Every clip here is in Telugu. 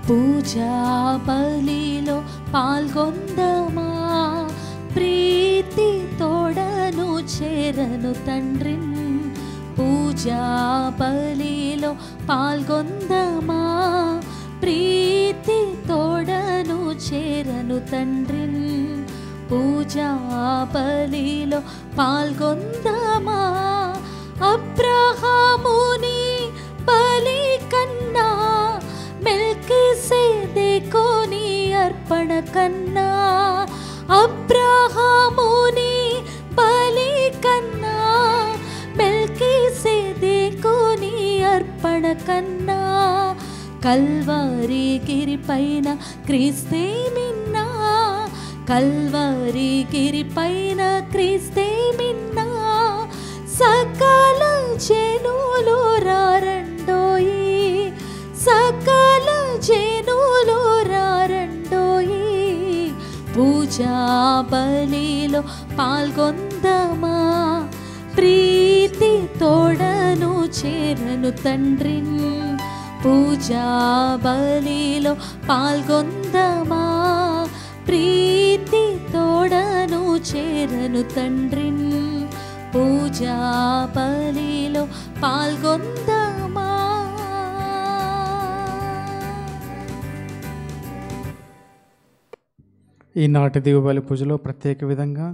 పూజా బలిలో పాల్గొందమా ప్రీతి తోడను చేరను తండ్రి పూజా బలిలో పాల్గొందమా ప్రీతి తోడను చేరను తండ్రి పూజా బలిలో పాల్గొందమా అబ్రహాముని బలి కన్నా మెల్కిసెదెకుని అర్పణ కన్నా అబ్రహాముని బలి కన్నా మెల్కిసెదెకుని అర్పణ కన్నా కల్వరి గిరి పైన క్రీస్తే మిన్నా కల్వరి గిరి పైన క్రీస్తే మిన్నా సకల జనులు రారండోయి సకల జనులు రారండోయి పూజా బలిలో పాల్గొందమా ప్రీతి తోడను చేరను తండ్రి పూజా బలిలో పాల్గొందమా ప్రీతి తోడను చేరను తండ్రి పూజా బలిలో పాల్గొందమా ఈనాటి దిగుబలి పూజలో ప్రత్యేక విధంగా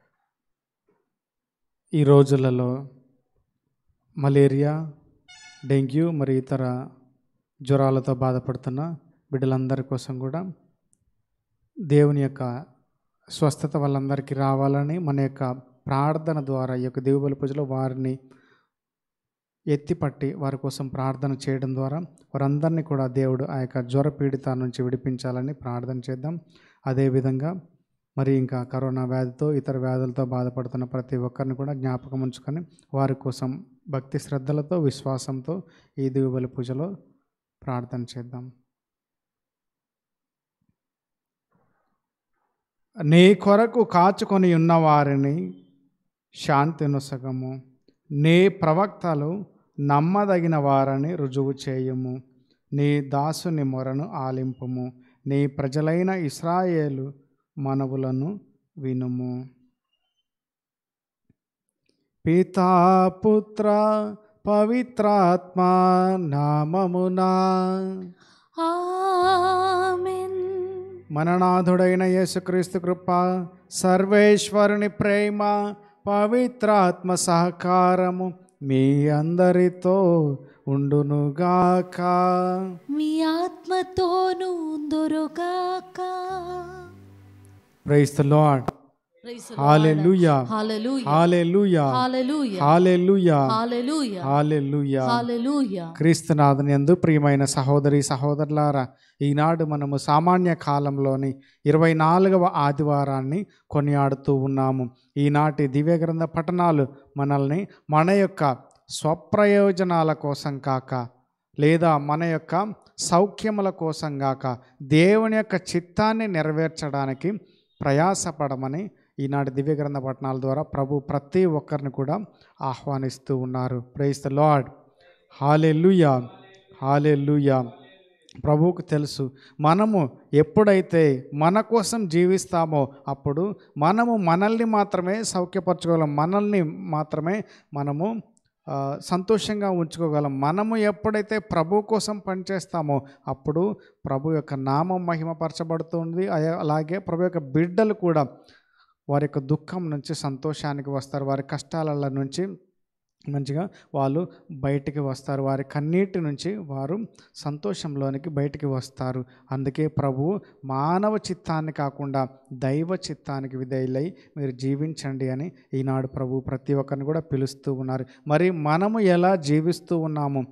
ఈ రోజులలో మలేరియా డెంగ్యూ మరియు ఇతర జ్వరాలతో బాధపడుతున్న బిడ్డలందరి కోసం కూడా దేవుని యొక్క స్వస్థత వాళ్ళందరికీ రావాలని మన యొక్క ప్రార్థన ద్వారా ఈ యొక్క దిగుబలి పూజలో వారిని ఎత్తిపట్టి వారి కోసం ప్రార్థన చేయడం ద్వారా వారందరినీ కూడా దేవుడు ఆ యొక్క జ్వర పీడిత నుంచి విడిపించాలని ప్రార్థన చేద్దాం అదేవిధంగా మరి ఇంకా కరోనా వ్యాధితో ఇతర వ్యాధులతో బాధపడుతున్న ప్రతి ఒక్కరిని కూడా జ్ఞాపకం ఉంచుకొని వారి కోసం భక్తి శ్రద్ధలతో విశ్వాసంతో ఈ దిగుబలి పూజలో ప్రార్థన చేద్దాం నీ కొరకు కాచుకొని ఉన్న వారిని శాంతి నొసగము నీ ప్రవక్తలు నమ్మదగిన వారని రుజువు చేయుము నీ దాసుని మొరను ఆలింపుము నీ ప్రజలైన ఇస్రాయేలు మనవులను వినుము పితా పుత్ర పవిత్రాత్మ నామమునా ఆమెన్ మననాథుడైన యేసుక్రీస్తు కృప సర్వేశ్వరుని ప్రేమ పవిత్రాత్మ సహకారము మీ అందరితో ఉండునుగాక మీ ఆత్మతోను దొరుగాక praise the lord hallelujah hallelujah hallelujah hallelujah hallelujah hallelujah hallelujah hallelujah క్రీస్తునాథుని ఎందు ప్రియమైన సహోదరి సహోదరులారా ఈనాడు మనము సామాన్య కాలంలోని ఇరవై నాలుగవ ఆదివారాన్ని కొనియాడుతూ ఉన్నాము ఈనాటి దివ్య గ్రంథ పఠనాలు మనల్ని మన యొక్క స్వప్రయోజనాల కోసం కాక లేదా మన యొక్క సౌఖ్యముల కోసం కాక దేవుని యొక్క చిత్తాన్ని నెరవేర్చడానికి ప్రయాసపడమని ఈనాటి దివ్య గ్రంథ పఠనాల ద్వారా ప్రభు ప్రతి ఒక్కరిని కూడా ఆహ్వానిస్తూ ఉన్నారు praise the lord hallelujah hallelujah ప్రభువుకు తెలుసు మనము ఎప్పుడైతే మన కోసం జీవిస్తామో అప్పుడు మనము మనల్ని మాత్రమే సౌఖ్యపరచుకోగలం మనల్ని మాత్రమే మనము ఆ, సంతోషంగా ఉంచుకోగలం మనము ఎప్పుడైతే ప్రభు కోసం పనిచేస్తామో అప్పుడు ప్రభు యొక్క నామం మహిమపరచబడుతుంది అయ- అలాగే ప్రభు యొక్క బిడ్డలు కూడా వారి యొక్క దుఃఖం నుంచి సంతోషానికి వస్తారు వారి కష్టాల నుంచి మంచిగా వాళ్ళు బయటికి వస్తారు వారి కన్నీటి నుంచి వారు సంతోషంలోనికి బయటికి వస్తారు అందుకే ప్రభువు మానవ చిత్తాన్ని కాకుండా దైవ చిత్తానికి విధేయులై మీరు జీవించండి అని ఈనాడు ప్రభు ప్రతి ఒక్కరిని కూడా పిలుస్తూ ఉన్నారు మరి మనము ఎలా జీవిస్తూ ఉన్నాము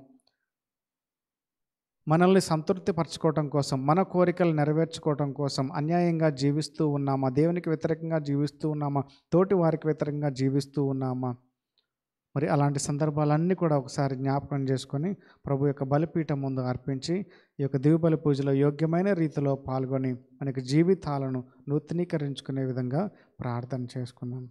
మనల్ని సంతృప్తి పరచుకోవటం కోసం మన కోరికలు నెరవేర్చుకోవటం కోసం అన్యాయంగా జీవిస్తూ ఉన్నామా దేవునికి వ్యతిరేకంగా జీవిస్తూ ఉన్నామా తోటి వారికి వ్యతిరేకంగా జీవిస్తూ ఉన్నామా మరి అలాంటి సందర్భాలన్నీ కూడా ఒకసారి జ్ఞాపకం చేసుకొని ప్రభు యొక్క బలిపీఠం ముందు అర్పించి ఈ యొక్క దిగుబలి పూజలో యోగ్యమైన రీతిలో పాల్గొని మనకి జీవితాలను నూతనీకరించుకునే విధంగా ప్రార్థన చేసుకుందాం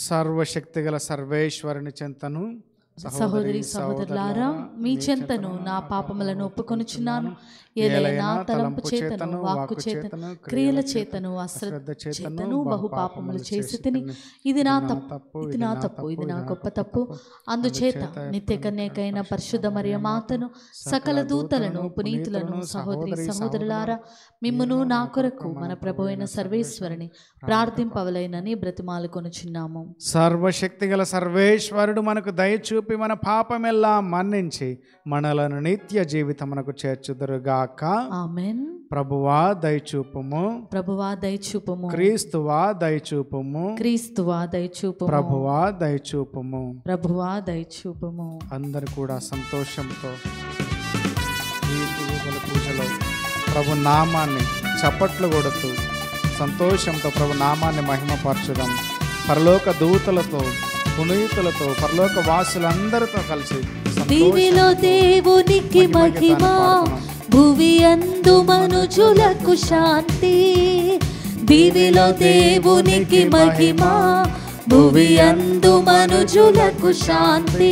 సర్వశక్తిగల సర్వేశ్వరుని చెంతను సహోదరి సహోదరులారా మీ చెంతను నా పాపములను ఒప్పుకొనుచున్నాను ఏలైనా తలంపు చేతను వాక్కు చేతను క్రియల చేతను అశ్రద్ధ చేతను బహు పాపములు చేసి తిని ఇది నా తప్పు ఇది నా తప్పు ఇది నా గొప్ప తప్పు అందుచేత నిత్య కన్యకైన పరిశుద్ధ మరియ మాతను సకల దూతలను పునీతులను సహోదరి సహోదరులారా మిమ్మును నా కొరకు మన ప్రభు అయిన సర్వేశ్వరుని ప్రార్థింపవలైనని బ్రతిమాలు కొనుచున్నాము సర్వశక్తిగల సర్వేశ్వరుడు మనకు దయచూపి మన పాపమెల్లా మన్నించి మనలను నిత్య జీవితమునకు చేర్చుదురుగాక ఆమెన్ ప్రభువా దయచూపుము ప్రభువా దయచూపము క్రీస్తువా దయచూపుము క్రీస్తువా దయచూపము ప్రభువా దయచూపుము ప్రభువా దయచూపము అందరు కూడా సంతోషంతో ఈ దివ్యబలి పూజలో ప్రభు నామాన్ని చప్పట్లు కొడుతూ సంతోషంతో ప్రభు నామాన్ని మహిమపరచుదాం పరలోక దూతలతో పునీతులతో పరలోక వాసులందరితో కలిసి దివిలో దేవునికి మహిమ భువి అందు మనుజులకు శాంతి దివిలో దేవునికి మహిమ భువి అందు మనుజులకు శాంతి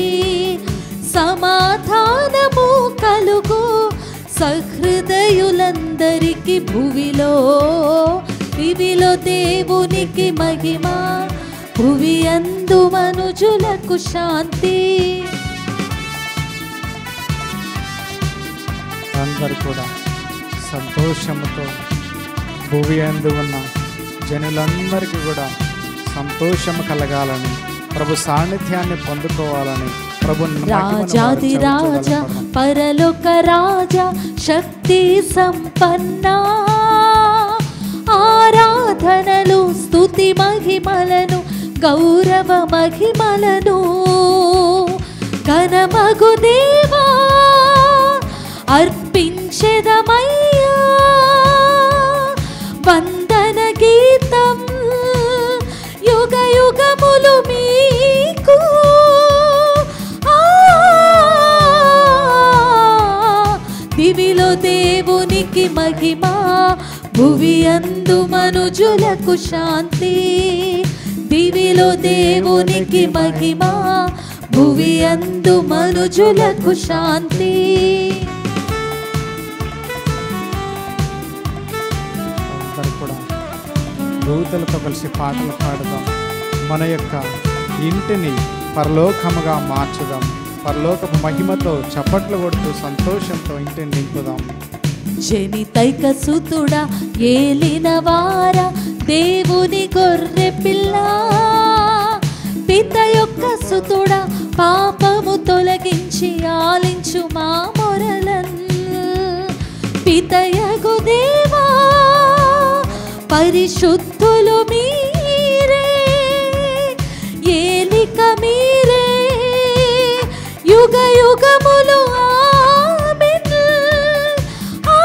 సమాధానము కలుగు సహృదయులందరికి భువిలో దివిలో దేవునికి మహిమ భువి అందు మనుజులకు శాంతి అందరు కూడా సంతోషముతో భూమి అందు ఉన్న జనులందరికీ కూడా సంతోషము కలగాలని ప్రభు సాన్నిధ్యాన్ని పొందుకోవాలని ప్రభు రాజాది రాజా పరలోక రాజా శక్తి సంపన్న ఆరాధనలు స్తుతి మహిమలను గౌరవ మహిమలను ఘనమగు దేవా అర్పించెదమయ్యా వందన గీతం యుగ యుగములు మీకు ఆ, దివిలో దేవునికి మహిమ భువి అందు మనుజులకు శాంతి దివిలో దేవునికి మహిమ భువి అందు మనుజులకు శాంతి అందరు కూడా దూతలతో కలిసి పాటలు పాడదాం మన యొక్క ఇంటిని పరలోకముగా మార్చుదాం పరలోకపు మహిమతో చప్పట్లు కొడుతూ సంతోషంతో ఇంటిని నింపుదాం జనితైక సుతుడా ఏలిన వార దేవుని గొర్రె పిల్ల పిత యొక్క సుతుడా పాపము తొలగించి ఆలించు మా మొరలన్ పితయగు దేవా పరిశుద్ధులు మీరే ఏలిక మీరే యుగ యుగములు ఆమెన్ ఆ,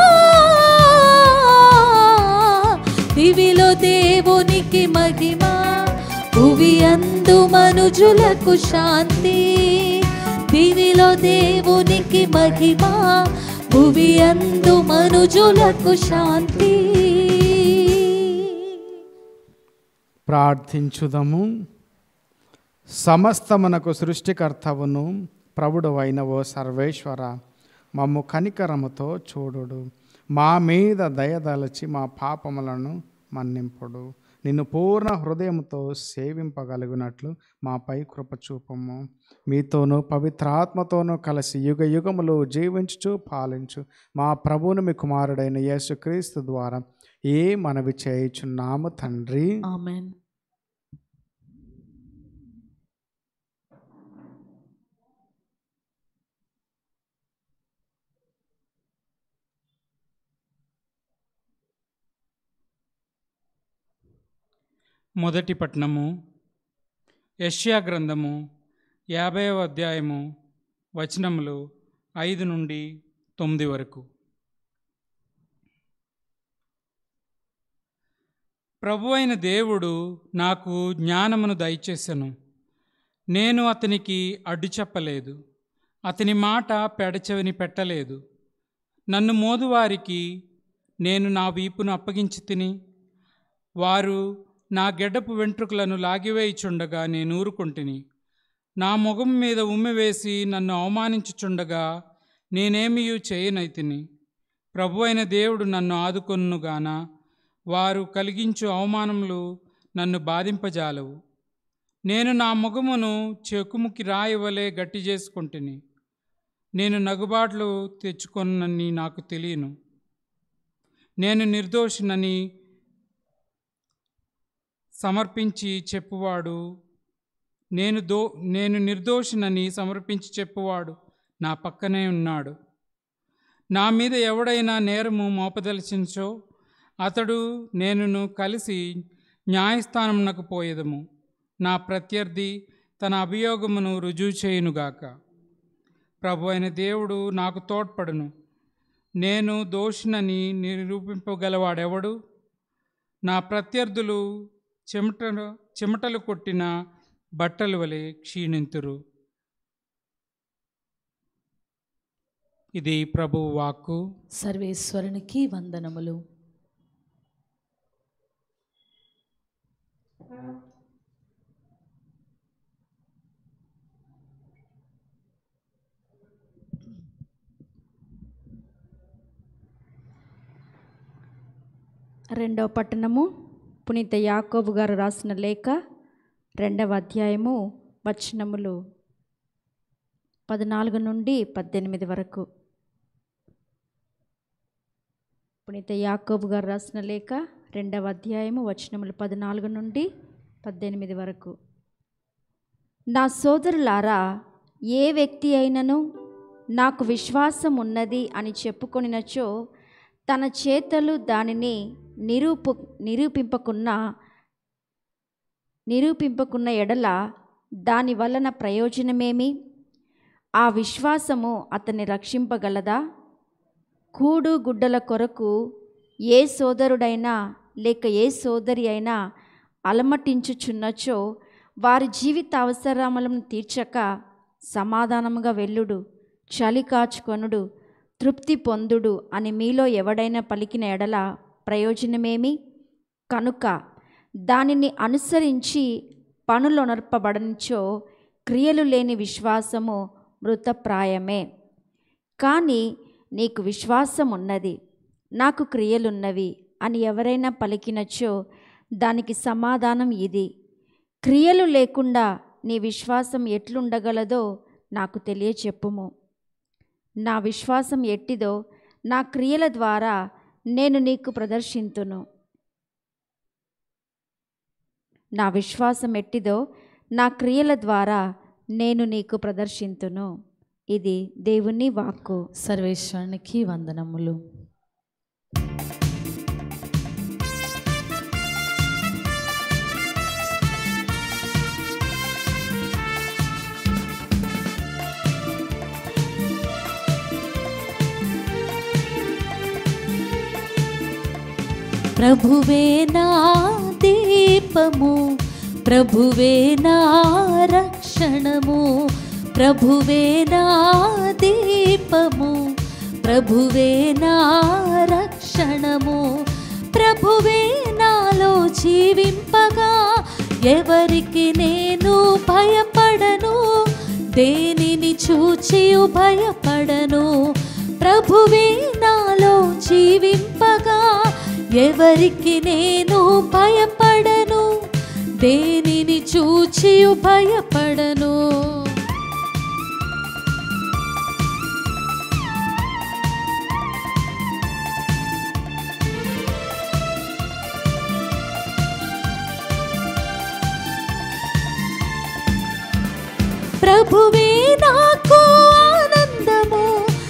దివిలో దేవునికి మహిమ భువి అందు మనుజులకు శాంతి దివిలో దేవునికి మహిమ భువి అందు మనుజులకు శాంతి ప్రార్థించుదము సమస్తమునకు సృష్టికర్తవును ప్రభుడు అయిన ఓ సర్వేశ్వర మమ్ము కనికరముతో చూడుడు మా మీద దయదలచి మా పాపములను మన్నింపుడు నిన్ను పూర్ణ హృదయంతో సేవింపగలిగినట్లు మాపై కృప చూపము మీతోనూ పవిత్రాత్మతోనూ కలిసి యుగ యుగములు జీవించుచు పాలించు మా ప్రభువును మీ కుమారుడైన యేసుక్రీస్తు ద్వారా ఏ మనవి చేయుచున్నాము తండ్రి ఆమెన్ మొదటి పట్నము యష్యా గ్రంథము యాభైవ అధ్యాయము వచనములు ఐదు నుండి తొమ్మిది వరకు ప్రభు అయిన దేవుడు నాకు జ్ఞానమును దయచేసెను నేను అతనికి అడ్డు చెప్పలేదు అతని మాట పెడచెవిని పెట్టలేదు నన్ను మోదువారికి నేను నా వీపును అప్పగించి తిని వారు నా గెడ్డపు వెంట్రుకలను లాగివేయిచుండగా నేను ఊరుకుంటుని నా ముఖం మీద ఉమ్మి వేసి నన్ను అవమానించుచుండగా నేనేమియూ చేయనైతిని ప్రభు అయిన దేవుడు నన్ను ఆదుకొనుగాన వారు కలిగించు అవమానములు నన్ను బాధింపజాలవు నేను నా ముఖమును చెకుముకి రాయి వలె గట్టి చేసుకుంటుని నేను నగుబాట్లు తెచ్చుకొనని నాకు తెలియను నేను నిర్దోషినని సమర్పించి చెప్పువాడు నేను దో నేను నిర్దోషినని సమర్పించి చెప్పువాడు నా పక్కనే ఉన్నాడు నా మీద ఎవడైనా నేరము మోపదలిచించో అతడు నేనును కలిసి న్యాయస్థానమునకు పోయేదము నా ప్రత్యర్థి తన అభియోగమును రుజువు చేయునుగాక ప్రభు అయిన దేవుడు నాకు తోడ్పడును నేను దోషినని నిరూపింపగలవాడెవడు నా ప్రత్యర్థులు చెమట చెమటలు కొట్టిన బట్టలు వలె క్షీణింతురు ఇది ప్రభువు వాక్కు సర్వేశ్వరునికి వందనములు రెండవ పట్టణము పునీత యాకోబు గారు రాసిన లేఖ రెండవ అధ్యాయము వచనములు పద్నాలుగు నుండి పద్దెనిమిది వరకు పునీత యాకోబు గారు రాసిన లేఖ రెండవ అధ్యాయము వచనములు పద్నాలుగు నుండి పద్దెనిమిది వరకు నా సోదరులారా ఏ వ్యక్తి అయినను నాకు విశ్వాసం ఉన్నది అని చెప్పుకొనినచో తన చేతలు దానిని నిరూపు నిరూపింపకున్న నిరూపింపకున్న ఎడల దాని వలన ప్రయోజనమేమి ఆ విశ్వాసము అతన్ని రక్షింపగలదా కూడు గుడ్డల కొరకు ఏ సోదరుడైనా లేక ఏ సోదరి అయినా అలమటించుచున్నచో వారి జీవిత అవసరములను తీర్చక సమాధానముగా వెళ్ళుడు చలి కాచుకొనుడు తృప్తి పొందుడు అని మీలో ఎవడైనా పలికిన ఎడల ప్రయోజనమేమి కనుక దానిని అనుసరించి పనులొనర్పబడనిచో క్రియలు లేని విశ్వాసము మృతప్రాయమే కానీ నీకు విశ్వాసం ఉన్నది నాకు క్రియలున్నవి అని ఎవరైనా పలికినచో దానికి సమాధానం ఇది క్రియలు లేకుండా నీ విశ్వాసం ఎట్లుండగలదో నాకు తెలియచెప్పుము నా విశ్వాసం ఎట్టిదో నా క్రియల ద్వారా నేను నీకు ప్రదర్శింతును నా విశ్వాసం ఎట్టిదో నా క్రియల ద్వారా నేను నీకు ప్రదర్శింతును ఇది దేవుని వాక్కు సర్వేశ్వరునికి వందనములు ప్రభువే నా దీపము ప్రభువే నా రక్షణము ప్రభువే నా దీపము ప్రభువే నా రక్షణము ప్రభువే నాలో జీవింపగా ఎవరికి నేను భయపడను దేనిని చూచియు భయపడను ప్రభువే నాలో జీవింపగా ఎవరికి నేను భయపడను దేనిని చూచియు భయపడను ప్రభువే నాకు ఆనందము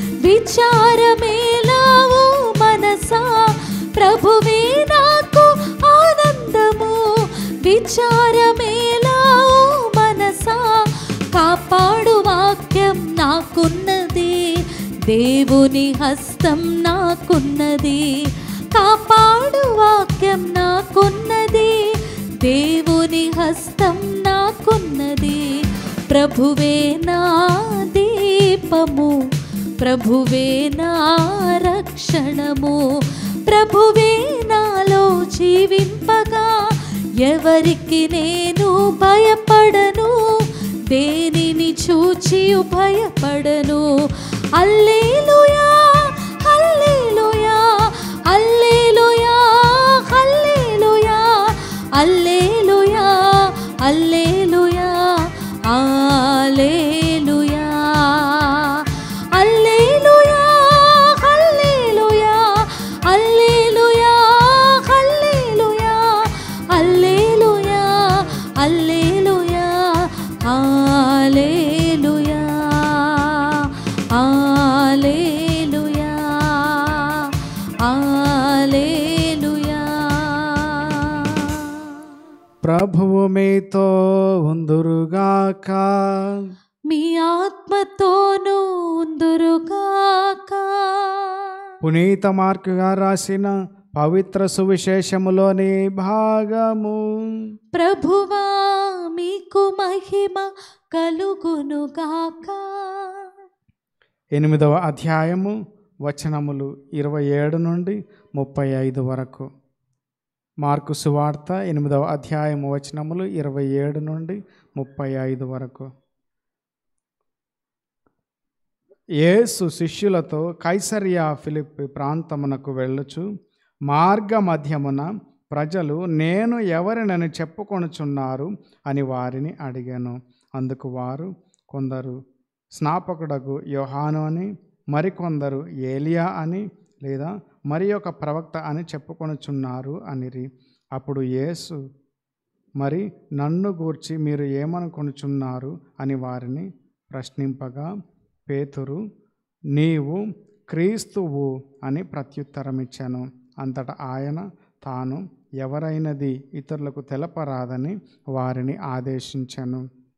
విచారమేలావు మనసా ప్రభువే నాకు ఆనందము విచారమేలావు మనసా కాపాడు వాక్యం నాకున్నది దేవుని హస్తం నాకున్నది కాపాడు వాక్యం నాకున్నది దేవుని హస్తం నాకున్నది ప్రభువే నా దీపము ప్రభువే నా రక్షణము ప్రభువే నాలో జీవింపగా ఎవరికి నేను భయపడను దేనిని చూచి భయపడను అల్లేలుయా అల్లేలుయా అల్లేలుయా అల్లేలుయా అల్లేలుయా అల్లేలుయా అల్లేలుయా అల్లేలుయా హల్లెలూయా hallelujah hallelujah hallelujah hallelujah hallelujah hallelujah హల్లెలూయా ప్రభువు మీతో ఉందురుగాక మీ ఆత్మతోనూ ఉందురుగాక పునీత మార్కుగా రాసిన పవిత్ర సువిశేషములోని భాగము ప్రభువా మీకు మహిమ కలుగునుగాక ఎనిమిదవ అధ్యాయము వచనములు ఇరవై ఏడు నుండి ముప్పై ఐదు వరకు మార్కు సువార్త ఎనిమిదవ అధ్యాయము వచనములు ఇరవై ఏడు నుండి ముప్పై ఐదు వరకు యేసు శిష్యులతో కైసరియా ఫిలిప్ ప్రాంతమునకు వెళ్ళుచు మార్గ మధ్యమున ప్రజలు నేను ఎవరినని చెప్పుకొనుచున్నారు అని వారిని అడిగాను అందుకు వారు కొందరు స్నాపకుడకు యోహాను అని మరికొందరు ఏలియా అని లేదా మరి ఒక ప్రవక్త అని చెప్పుకొనుచున్నారు అనిరి అప్పుడు యేసు మరి నన్ను గూర్చి మీరు ఏమనుకొనుచున్నారు అని వారిని ప్రశ్నింపగా పేతురు నీవు క్రీస్తువు అని ప్రత్యుత్తరమిచ్చాను అంతటా ఆయన తాను ఎవరైనది ఇతరులకు తెలపరాదని వారిని ఆదేశించాను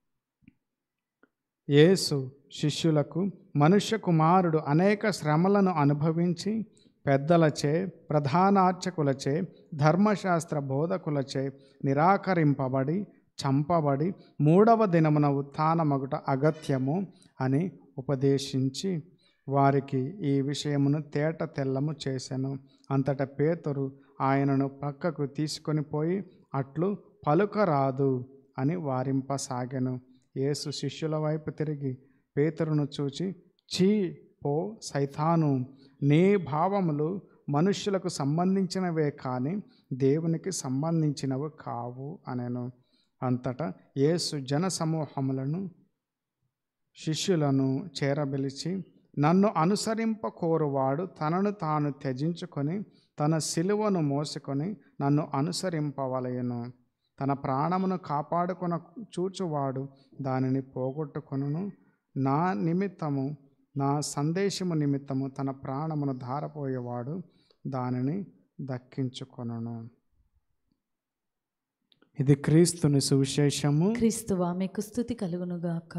యేసు శిష్యులకు మనుష్య కుమారుడు అనేక శ్రమలను అనుభవించి పెద్దలచే ప్రధానార్చకులచే ధర్మశాస్త్ర బోధకులచే నిరాకరింపబడి చంపబడి మూడవ దినమున ఉత్థానమగుట అగత్యము అని ఉపదేశించి వారికి ఈ విషయమును తేట తెల్లము చేశాను అంతట పేతురు ఆయనను పక్కకు తీసుకొని పోయి అట్లు పలుకరాదు అని వారింపసాగెను యేసు శిష్యుల వైపు తిరిగి పేతురును చూచి చీ పో సైతాను నీ భావములు మనుష్యులకు సంబంధించినవే కానీ దేవునికి సంబంధించినవి కావు అనెను అంతటా యేసు జన సమూహములను శిష్యులను చేరబిలిచి నన్ను అనుసరింప కోరువాడు తనను తాను త్యజించుకొని తన సిలువను మోసుకొని నన్ను అనుసరింపవలయను తన ప్రాణమును కాపాడుకొన చూచువాడు దానిని పోగొట్టుకొనును నా నిమిత్తము నా సందేశము నిమిత్తము తన ప్రాణమును ధారపోయేవాడు దానిని దక్కించుకొనును ఇది క్రీస్తుని సువిశేషము క్రీస్తువా మీకు స్థుతి కలుగునుగాక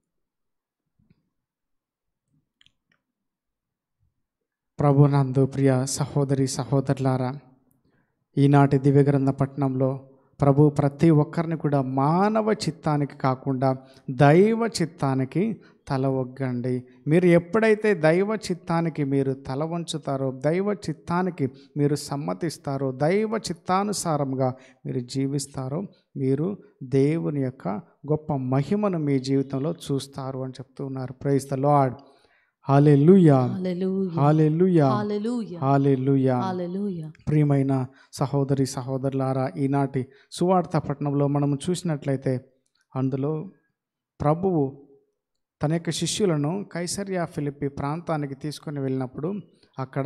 ప్రభునందు ప్రియ సహోదరి సహోదరులారా ఈనాటి దివ్యగ్రంథ పట్టణంలో ప్రభు ప్రతి ఒక్కరిని కూడా మానవ చిత్తానికి కాకుండా దైవ చిత్తానికి తల ఒగ్గండి మీరు ఎప్పుడైతే దైవ చిత్తానికి మీరు తల వంచుతారో దైవ చిత్తానికి మీరు సమ్మతిస్తారో దైవ చిత్తానుసారంగా మీరు జీవిస్తారో మీరు దేవుని యొక్క గొప్ప మహిమను మీ జీవితంలో చూస్తారు అని చెప్తూ ఉన్నారు praise the lord hallelujah hallelujah hallelujah hallelujah hallelujah hallelujah ప్రియమైన సహోదరి సహోదరులారా ఈనాటి సువార్త పట్టణంలో మనం చూసినట్లయితే అందులో ప్రభువు తన యొక్క శిష్యులను కైసర్యా ఫిలిప్పి ప్రాంతానికి తీసుకొని వెళ్ళినప్పుడు అక్కడ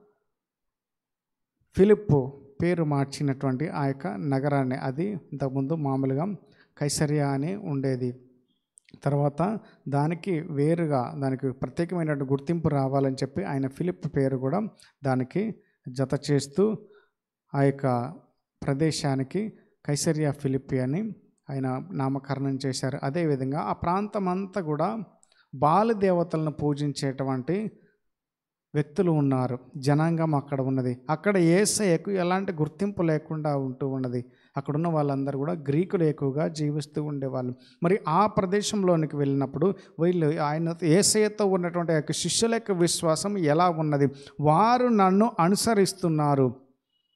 ఫిలిప్పు పేరు మార్చినటువంటి ఆ యొక్క నగరాన్ని అది ఇంతకుముందు మామూలుగా కైసర్యా అని ఉండేది తర్వాత దానికి వేరుగా దానికి ప్రత్యేకమైనటువంటి గుర్తింపు రావాలని చెప్పి ఆయన ఫిలిప్ పేరు కూడా దానికి జత చేస్తూ ఆ యొక్క ప్రదేశానికి కైసరియా ఫిలిప్పి అని ఆయన నామకరణం చేశారు అదేవిధంగా ఆ ప్రాంతం అంతా కూడా బాల దేవతలను పూజించేటువంటి వ్యక్తులు ఉన్నారు జనాంగం అక్కడ ఉన్నది అక్కడ ఏసయ్యకు ఎలాంటి గుర్తింపు లేకుండా ఉంటూ ఉన్నది అక్కడున్న వాళ్ళందరూ కూడా గ్రీకులు ఎక్కువగా జీవిస్తూ ఉండేవాళ్ళు మరి ఆ ప్రదేశంలోనికి వెళ్ళినప్పుడు వీళ్ళు ఆయన ఏసయ్యతో ఉన్నటువంటి ఆ యొక్క శిష్యుల యొక్క విశ్వాసం ఎలా ఉన్నది వారు నన్ను అనుసరిస్తున్నారు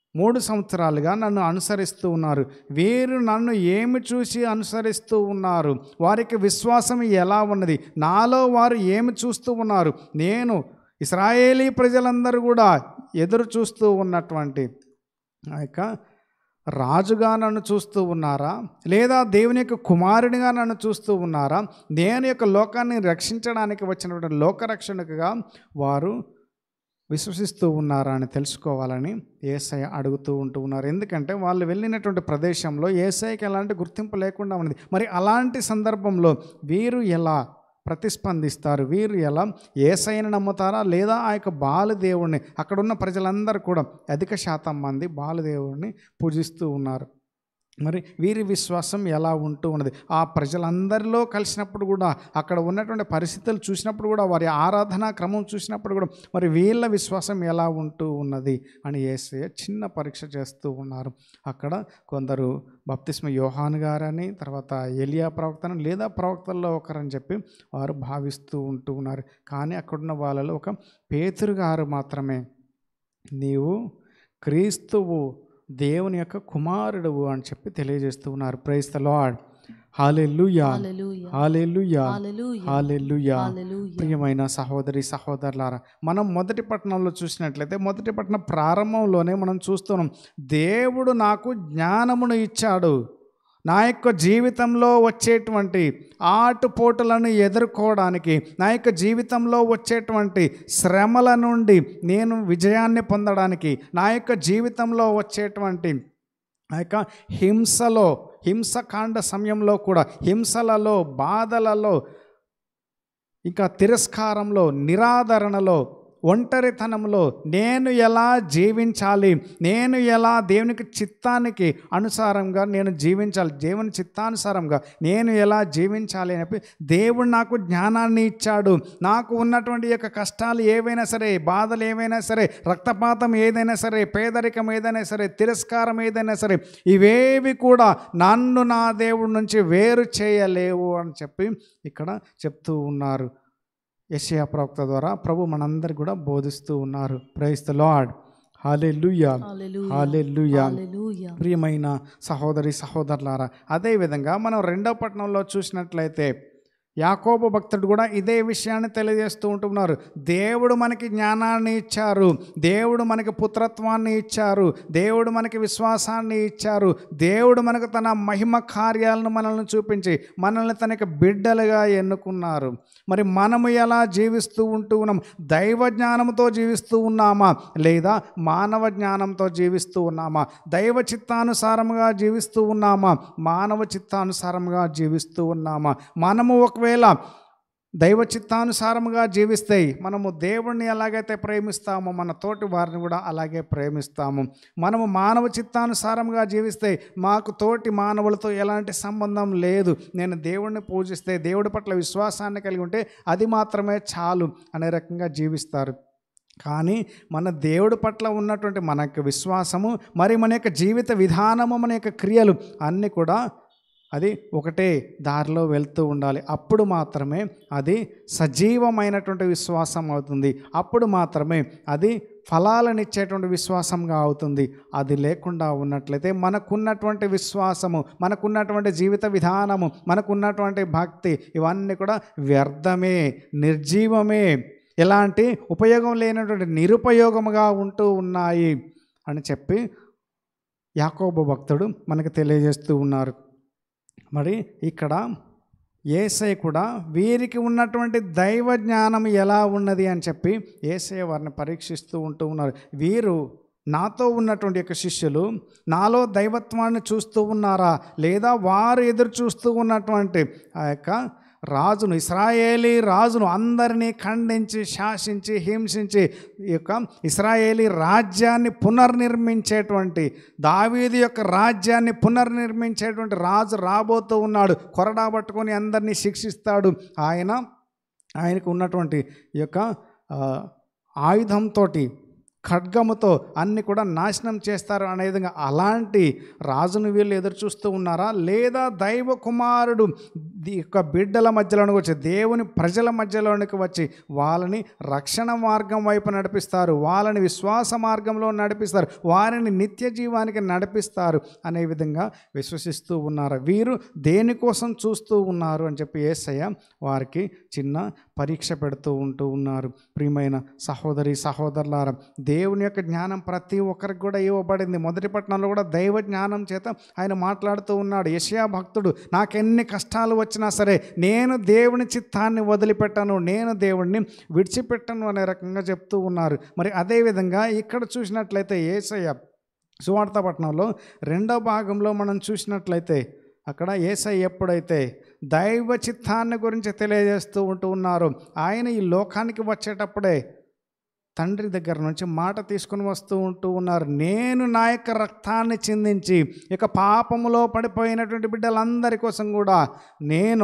మూడు సంవత్సరాలుగా నన్ను అనుసరిస్తూ ఉన్నారు వీరు నన్ను ఏమి చూసి అనుసరిస్తూ ఉన్నారు వారికి విశ్వాసం ఎలా ఉన్నది నాలో వారు ఏమి చూస్తూ ఉన్నారు నేను ఇస్రాయేలీ ప్రజలందరూ కూడా ఎదురు చూస్తూ ఉన్నటువంటి ఆ యొక్క రాజుగా నన్ను చూస్తూ ఉన్నారా లేదా దేవుని యొక్క కుమారునిగా నన్ను చూస్తూ ఉన్నారా నేను యొక్క లోకాన్ని రక్షించడానికి వచ్చినటువంటి లోకరక్షణకుగా వారు విశ్వసిస్తూ ఉన్నారా అని తెలుసుకోవాలని ఏసఐ అడుగుతూ ఉంటూ ఉన్నారు ఎందుకంటే వాళ్ళు వెళ్ళినటువంటి ప్రదేశంలో ఏసఐకి ఎలాంటి గుర్తింపు లేకుండా ఉన్నది మరి అలాంటి సందర్భంలో వీరు ఎలా ప్రతిస్పందిస్తారు వీరు ఎలా ఏసైని నమ్ముతారా లేదా ఆ యొక్క బాలదేవుడిని అక్కడున్న ప్రజలందరూ కూడా అధిక శాతం మంది బాలదేవుడిని పూజిస్తూ ఉన్నారు మరి వీరి విశ్వాసం ఎలా ఉంటూ ఉన్నది ఆ ప్రజలందరిలో కలిసినప్పుడు కూడా అక్కడ ఉన్నటువంటి పరిస్థితులు చూసినప్పుడు కూడా వారి ఆరాధనా క్రమం చూసినప్పుడు కూడా మరి వీళ్ళ విశ్వాసం ఎలా ఉంటూ ఉన్నది అని ఏసయ్య చిన్న పరీక్ష చేస్తూ ఉన్నారు అక్కడ కొందరు బప్తిస్మ యోహాన్ గారని తర్వాత ఎలియా ప్రవక్తను లేదా ప్రవక్తల్లో ఒకరని చెప్పి వారు భావిస్తూ ఉంటూ ఉన్నారు కానీ అక్కడున్న వాళ్ళలో ఒక పేతురు గారు మాత్రమే నీవు క్రీస్తువు దేవుని యొక్క కుమారుడువు అని చెప్పి తెలియజేస్తూ ఉన్నారు praise the lord hallelujah hallelujah hallelujah hallelujah hallelujah hallelujah ప్రియమైన సహోదరి సహోదరులారా మనం మొదటి పట్టణంలో చూసినట్లయితే మొదటి పట్టణం ప్రారంభంలోనే మనం చూస్తున్నాం దేవుడు నాకు జ్ఞానమును ఇచ్చాడు నా యొక్క జీవితంలో వచ్చేటువంటి ఆటుపోటులను ఎదుర్కోవడానికి నా యొక్క జీవితంలో వచ్చేటువంటి శ్రమల నుండి నేను విజయాన్ని పొందడానికి నా యొక్క జీవితంలో వచ్చేటువంటి ఆ యొక్క హింసలో హింసకాండ సమయంలో కూడా హింసలలో బాధలలో ఇంకా తిరస్కారంలో నిరాదరణలో ఒంటరితనంలో నేను ఎలా జీవించాలి నేను ఎలా దేవునికి చిత్తానికి అనుసారంగా నేను జీవించాలి దేవుని చిత్తానుసారంగా నేను ఎలా జీవించాలి అని చెప్పి దేవుడు నాకు జ్ఞానాన్ని ఇచ్చాడు నాకు ఉన్నటువంటి యొక్క కష్టాలు ఏవైనా సరే బాధలు ఏవైనా సరే రక్తపాతం ఏదైనా సరే పేదరికం ఏదైనా సరే తిరస్కారం ఏదైనా సరే ఇవేవి కూడా నన్ను నా దేవుడి నుంచి వేరు చేయలేవు అని చెప్పి ఇక్కడ చెప్తూ ఉన్నారు యెషయా ప్రవక్త ద్వారా ప్రభు మనందరికి కూడా బోధిస్తూ ఉన్నారు praise the lord hallelujah hallelujah hallelujah hallelujah ప్రియమైన సహోదరి సహోదరులారా అదేవిధంగా మనం రెండవ పట్టణంలో చూసినట్లయితే యాకోబు భక్తుడు కూడా ఇదే విషయాన్ని తెలియజేస్తూ ఉంటున్నారు దేవుడు మనకి జ్ఞానాన్ని ఇచ్చారు దేవుడు మనకి పుత్రత్వాన్ని ఇచ్చారు దేవుడు మనకి విశ్వాసాన్ని ఇచ్చారు దేవుడు మనకు తన మహిమ కార్యాలను మనల్ని చూపించి మనల్ని తనకి బిడ్డలుగా ఎన్నుకున్నారు మరి మనము ఎలా జీవిస్తూ ఉంటూ ఉన్నాం దైవ జ్ఞానంతో జీవిస్తూ ఉన్నామా లేదా మానవ జ్ఞానంతో జీవిస్తూ ఉన్నామా దైవ చిత్తానుసారముగా జీవిస్తూ ఉన్నామా మానవ చిత్తానుసారముగా జీవిస్తూ ఉన్నామా మనము ఒకవేళ దైవ చిత్తానుసారముగా జీవిస్తే మనము దేవుణ్ణి ఎలాగైతే ప్రేమిస్తామో మన తోటి వారిని కూడా అలాగే ప్రేమిస్తాము మనము మానవ చిత్తానుసారముగా జీవిస్తే మాకు తోటి మానవులతో ఎలాంటి సంబంధం లేదు నేను దేవుణ్ణి పూజిస్తే దేవుడి పట్ల విశ్వాసాన్ని కలిగి ఉంటే అది మాత్రమే చాలు అనే రకంగా జీవిస్తారు కానీ మన దేవుడి పట్ల ఉన్నటువంటి మన యొక్క విశ్వాసము మరి మన యొక్క జీవిత విధానము మన యొక్క క్రియలు అన్నీ కూడా అది ఒకటే దారిలో వెళ్తూ ఉండాలి అప్పుడు మాత్రమే అది సజీవమైనటువంటి విశ్వాసం అవుతుంది అప్పుడు మాత్రమే అది ఫలాలనిచ్చేటువంటి విశ్వాసంగా అవుతుంది అది లేకుండా ఉన్నట్లయితే మనకున్నటువంటి విశ్వాసము మనకున్నటువంటి జీవిత విధానము మనకున్నటువంటి భక్తి ఇవన్నీ కూడా వ్యర్థమే నిర్జీవమే ఎలాంటి ఉపయోగం లేనటువంటి నిరుపయోగముగా ఉంటూ ఉన్నాయి అని చెప్పి యాకోబు భక్తుడు మనకు తెలియజేస్తూ ఉన్నారు మరి ఇక్కడ ఏసై కూడా వీరికి ఉన్నటువంటి దైవ జ్ఞానం ఎలా ఉన్నది అని చెప్పి ఏసై వారిని పరీక్షిస్తూ ఉంటూ ఉన్నారు వీరు నాతో ఉన్నటువంటి యొక్క శిష్యులు నాలో దైవత్వాన్ని చూస్తూ ఉన్నారా లేదా వారు ఎదురు చూస్తూ ఉన్నటువంటి ఆ యొక్క రాజును ఇస్రాయేలీ రాజును అందరినీ ఖండించి శాసించి హింసించి ఈ యొక్క ఇస్రాయేలీ రాజ్యాన్ని పునర్నిర్మించేటువంటి దావీదు యొక్క రాజ్యాన్ని పునర్నిర్మించేటువంటి రాజు రాబోతూ ఉన్నాడు కొరడా పట్టుకొని అందరినీ శిక్షిస్తాడు ఆయన ఆయనకు ఉన్నటువంటి ఈ యొక్క ఆ, ఆయుధంతో ఖడ్గముతో అన్ని కూడా నాశనం చేస్తారు అనే విధంగా అలాంటి రాజును వీళ్ళు ఎదురు చూస్తూ ఉన్నారా లేదా దైవ కుమారుడు ది యొక్క బిడ్డల మధ్యలోనికి వచ్చి దేవుని ప్రజల మధ్యలోనికి వచ్చి వాళ్ళని రక్షణ మార్గం వైపు నడిపిస్తారు వాళ్ళని విశ్వాస మార్గంలో నడిపిస్తారు వారిని నిత్య జీవానికి నడిపిస్తారు అనే విధంగా విశ్వసిస్తూ ఉన్నారు వీరు దేనికోసం చూస్తూ ఉన్నారు అని చెప్పి ఏసయ్య వారికి చిన్న పరీక్ష పెడుతూ ఉంటూ ఉన్నారు ప్రియమైన సహోదరి సహోదరులారా దేవుని యొక్క జ్ఞానం ప్రతి ఒక్కరికి కూడా ఇవ్వబడింది మొదటి పట్టణంలో కూడా దైవ జ్ఞానం చేత ఆయన మాట్లాడుతూ ఉన్నాడు యషయా భక్తుడు నాకెన్ని కష్టాలు వచ్చినా సరే నేను దేవుని చిత్తాన్ని వదిలిపెట్టను నేను దేవుణ్ణి విడిచిపెట్టను అనే రకంగా చెప్తూ ఉన్నారు మరి అదేవిధంగా ఇక్కడ చూసినట్లయితే ఏసయ్య సువార్త పట్టణంలో రెండో భాగంలో మనం చూసినట్లయితే అక్కడ ఏసై ఎప్పుడైతే దైవ చిత్తాన్ని గురించి తెలియజేస్తూ ఉంటూ ఉన్నారు ఆయన ఈ లోకానికి వచ్చేటప్పుడే తండ్రి దగ్గర నుంచి మాట తీసుకుని వస్తూ ఉంటూ ఉన్నారు నేను నా యొక్క రక్తాన్ని చిందించి ఇక పాపములో పడిపోయినటువంటి బిడ్డలందరి కోసం కూడా నేను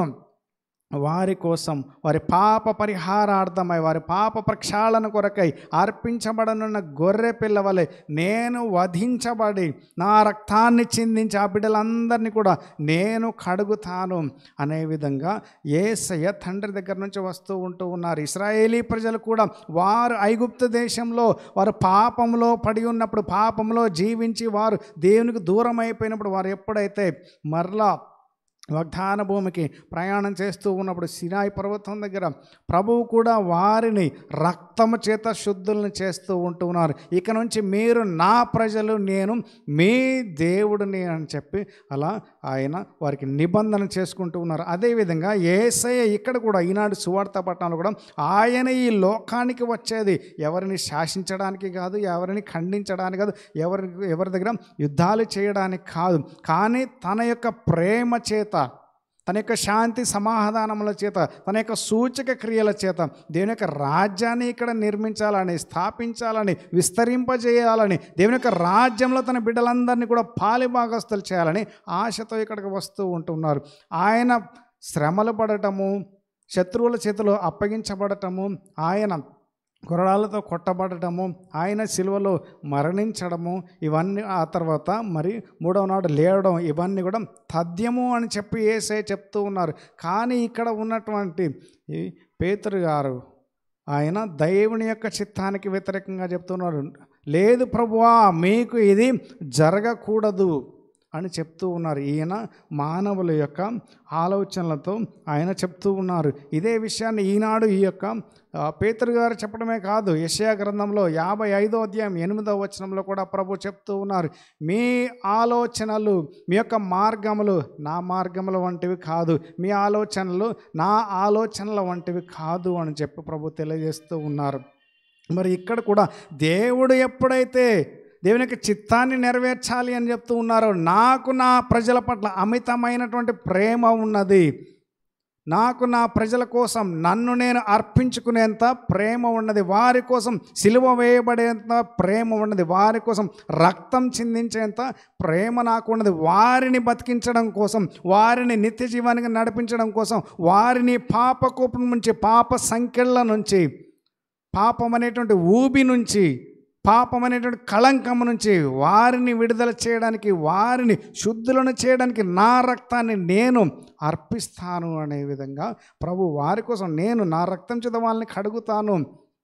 వారి కోసం వారి పాప పరిహారార్థమై వారి పాప ప్రక్షాళన కొరకై అర్పించబడనున్న గొర్రె పిల్లవలే నేను వధించబడి నా రక్తాన్ని చిందించి ఆ బిడ్డలందరినీ కూడా నేను కడుగుతాను అనే విధంగా ఏసయ్య తండ్రి దగ్గర నుంచి వస్తూ ఉంటూ ఉన్నారు ఇస్రాయేలీ ప్రజలు కూడా వారు ఐగుప్తు దేశంలో వారు పాపంలో పడి ఉన్నప్పుడు పాపంలో జీవించి వారు దేవునికి దూరం అయిపోయినప్పుడు వారు ఎప్పుడైతే మరలా వాగ్దాన భూమికి ప్రయాణం చేస్తూ ఉన్నప్పుడు సినాయి పర్వతం దగ్గర ప్రభువు కూడా వారిని రక్తము చేత శుద్ధులను చేస్తూ ఉంటూ ఉన్నారు ఇక నుంచి మీరు నా ప్రజలు నేను మీ దేవుడిని అని చెప్పి అలా ఆయన వారికి నిబంధన చేసుకుంటూ ఉన్నారు అదేవిధంగా ఏసయ్య ఇక్కడ కూడా ఈనాడు సువార్త పట్టణంలో కూడా ఆయన ఈ లోకానికి వచ్చేది ఎవరిని శాసించడానికి కాదు ఎవరిని ఖండించడానికి కాదు ఎవరి ఎవరి దగ్గర యుద్ధాలు చేయడానికి కాదు కానీ తన యొక్క ప్రేమ చేత తన యొక్క శాంతి సమాధానముల చేత తన యొక్క సూచక క్రియల చేత దేవుని యొక్క రాజ్యాన్ని ఇక్కడ నిర్మించాలని స్థాపించాలని విస్తరింపజేయాలని దేవుని యొక్క రాజ్యంలో తన బిడ్డలందరినీ కూడా పాలిభాగస్తులు చేయాలని ఆశతో ఇక్కడికి వస్తూ ఉంటున్నారు ఆయన శ్రమలు పడటము శత్రువుల చేతిలో అప్పగించబడటము ఆయన కొరడాలతో కొట్టబడటము ఆయన సిలువలో మరణించడము ఇవన్నీ ఆ తర్వాత మరి మూడవ నాడు లేవడం ఇవన్నీ కూడా తథ్యము అని చెప్పి ఏసే చెప్తూ ఉన్నారు కానీ ఇక్కడ ఉన్నటువంటి ఈ పేతురు గారు ఆయన దేవుని యొక్క చిత్తానికి వ్యతిరేకంగా చెప్తున్నారు లేదు ప్రభువా మీకు ఇది జరగకూడదు అని చెప్తూ ఉన్నారు ఈయన మానవుల యొక్క ఆలోచనలతో ఆయన చెప్తూ ఉన్నారు ఇదే విషయాన్ని ఈనాడు ఈ యొక్క ఆ, పేతురు గారు చెప్పడమే కాదు యెషయా గ్రంథంలో యాభై ఐదో అధ్యాయం ఎనిమిదో వచనంలో కూడా ప్రభు చెప్తూ ఉన్నారు మీ ఆలోచనలు మీ యొక్క మార్గములు నా మార్గముల వంటివి కాదు మీ ఆలోచనలు నా ఆలోచనల వంటివి కాదు అని చెప్పి ప్రభు తెలియజేస్తూ ఉన్నారు మరి ఇక్కడ కూడా దేవుడు ఎప్పుడైతే దేవుని యొక్క చిత్తాన్ని నెరవేర్చాలి అని చెప్తూ ఉన్నారో నాకు నా ప్రజల పట్ల అమితమైనటువంటి ప్రేమ ఉన్నది నాకు నా ప్రజల కోసం నన్ను నేను అర్పించుకునేంత ప్రేమ ఉన్నది వారి కోసం సిలువ వేయబడేంత ప్రేమ ఉన్నది వారి కోసం రక్తం చిందించేంత ప్రేమ నాకు ఉన్నది వారిని బతికించడం కోసం వారిని నిత్య జీవానికి నడిపించడం కోసం వారిని పాప కోపం నుంచి పాప సంఖ్యల నుంచి పాపం అనేటువంటి ఊబి నుంచి పాపం అనేటువంటి కళంకం నుంచి వారిని విడుదల చేయడానికి వారిని శుద్ధులను చేయడానికి నా రక్తాన్ని నేను అర్పిస్తాను అనే విధంగా ప్రభు వారి కోసం నేను నా రక్తం చేత వాళ్ళని కడుగుతాను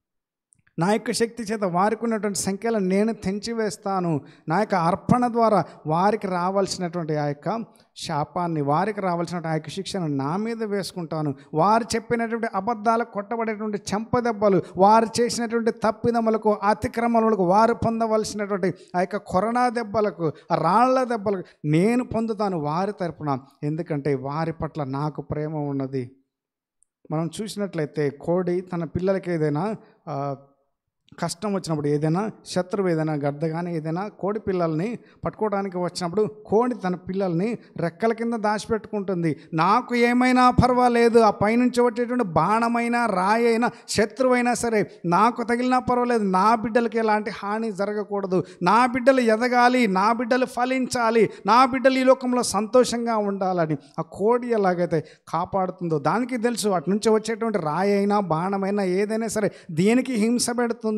నా యొక్క శక్తి చేత వారికి ఉన్నటువంటి సంఖ్యలను నేను తెంచివేస్తాను నా యొక్క అర్పణ ద్వారా వారికి రావాల్సినటువంటి ఆ యొక్క శాపాన్ని వారికి రావాల్సిన ఆ యొక్క శిక్షను నా మీద వేసుకుంటాను వారు చెప్పినటువంటి అబద్ధాలకు కొట్టబడేటువంటి చెంపదెబ్బలు వారు చేసినటువంటి తప్పిదములకు అతిక్రమములకు వారు పొందవలసినటువంటి ఆ యొక్క కొరనా దెబ్బలకు ఆ రాళ్ల దెబ్బలకు నేను పొందుతాను వారి తరపున ఎందుకంటే వారి పట్ల నాకు ప్రేమ ఉన్నది మనం చూసినట్లయితే కోడి తన పిల్లలకి ఏదైనా ఆ, కష్టం వచ్చినప్పుడు ఏదైనా శత్రువు ఏదైనా గడ్డ కానీ ఏదైనా కోడి పిల్లల్ని పట్టుకోవడానికి వచ్చినప్పుడు కోడి తన పిల్లల్ని రెక్కల కింద దాచిపెట్టుకుంటుంది నాకు ఏమైనా పర్వాలేదు ఆ పైనుంచి వచ్చేటువంటి బాణమైనా రాయి అయినా శత్రువైనా సరే నాకు తగిలినా పర్వాలేదు నా బిడ్డలకి ఎలాంటి హాని జరగకూడదు నా బిడ్డలు ఎదగాలి నా బిడ్డలు ఫలించాలి నా బిడ్డలు ఈ లోకంలో సంతోషంగా ఉండాలని ఆ కోడి ఎలాగైతే కాపాడుతుందో దానికి తెలుసు అటు నుంచి వచ్చేటువంటి రాయి అయినా బాణమైనా ఏదైనా సరే దేనికి హింస పెడుతుంది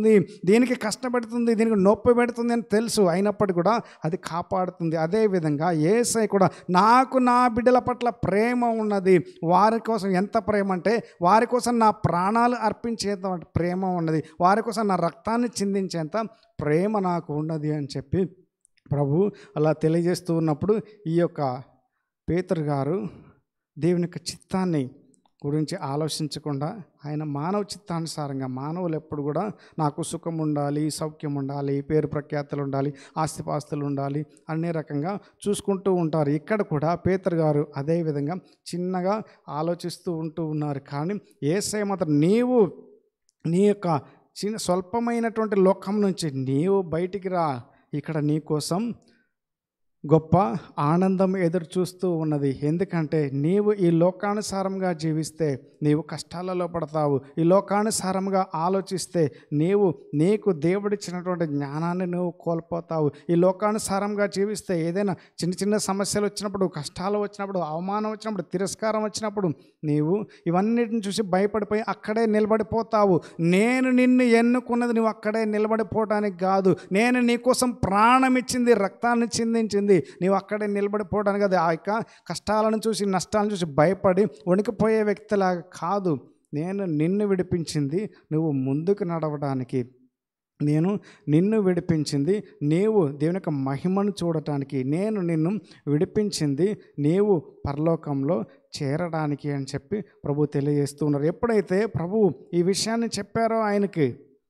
పెడుతుంది దీనికి కష్టపెడుతుంది దీనికి నొప్పి పెడుతుంది అని తెలుసు అయినప్పటికీ కూడా అది కాపాడుతుంది అదేవిధంగా ఏసై కూడా నాకు నా బిడ్డల పట్ల ప్రేమ ఉన్నది వారి కోసం ఎంత ప్రేమ అంటే వారి కోసం నా ప్రాణాలు అర్పించేంత ప్రేమ ఉన్నది వారి కోసం నా రక్తాన్ని చిందించేంత ప్రేమ నాకు ఉన్నది అని చెప్పి ప్రభు అలా తెలియజేస్తూ ఉన్నప్పుడు ఈ యొక్క పేతురు గారు దేవుని యొక్క చిత్తాన్ని గురించి ఆలోచించకుండా ఆయన మానవ చిత్తానుసారంగా మానవులు ఎప్పుడు కూడా నాకు సుఖం ఉండాలి సౌఖ్యం ఉండాలి పేరు ప్రఖ్యాతులు ఉండాలి ఆస్తిపాస్తులు ఉండాలి అనే రకంగా చూసుకుంటూ ఉంటారు ఇక్కడ కూడా పేతరు గారు అదే విధంగా చిన్నగా ఆలోచిస్తూ ఉంటూ ఉన్నారు కానీ ఏసై మాత్రం నీవు నీ యొక్క చిన్న స్వల్పమైనటువంటి లోకం నుంచి నీవు బయటికి రా ఇక్కడ నీ కోసం గొప్ప ఆనందం ఎదురు చూస్తూ ఉన్నది ఎందుకంటే నీవు ఈ లోకానుసారంగా జీవిస్తే నీవు కష్టాలలో పడతావు ఈ లోకానుసారంగా ఆలోచిస్తే నీవు నీకు దేవుడిచ్చినటువంటి జ్ఞానాన్ని నువ్వు కోల్పోతావు ఈ లోకానుసారంగా జీవిస్తే ఏదైనా చిన్న చిన్న సమస్యలు వచ్చినప్పుడు కష్టాలు వచ్చినప్పుడు అవమానం వచ్చినప్పుడు తిరస్కారం వచ్చినప్పుడు నీవు ఇవన్నిటిని చూసి భయపడిపోయి అక్కడే నిలబడిపోతావు నేను నిన్ను ఎన్నుకున్నది నువ్వు అక్కడే నిలబడిపోవడానికి కాదు నేను నీకోసం ప్రాణం ఇచ్చింది రక్తాన్ని చిందించింది నీవు అక్కడే నిలబడిపోవడానికి అది ఆ యొక్క కష్టాలను చూసి నష్టాలను చూసి భయపడి వణికిపోయే వ్యక్తిలాగా కాదు నేను నిన్ను విడిపించింది నువ్వు ముందుకు నడవడానికి నేను నిన్ను విడిపించింది నీవు దేవుని యొక్క మహిమను చూడటానికి నేను నిన్ను విడిపించింది నీవు పరలోకంలో చేరడానికి అని చెప్పి ప్రభు తెలియజేస్తూ ఉన్నారు ఎప్పుడైతే ప్రభు ఈ విషయాన్ని చెప్పారో ఆయనకి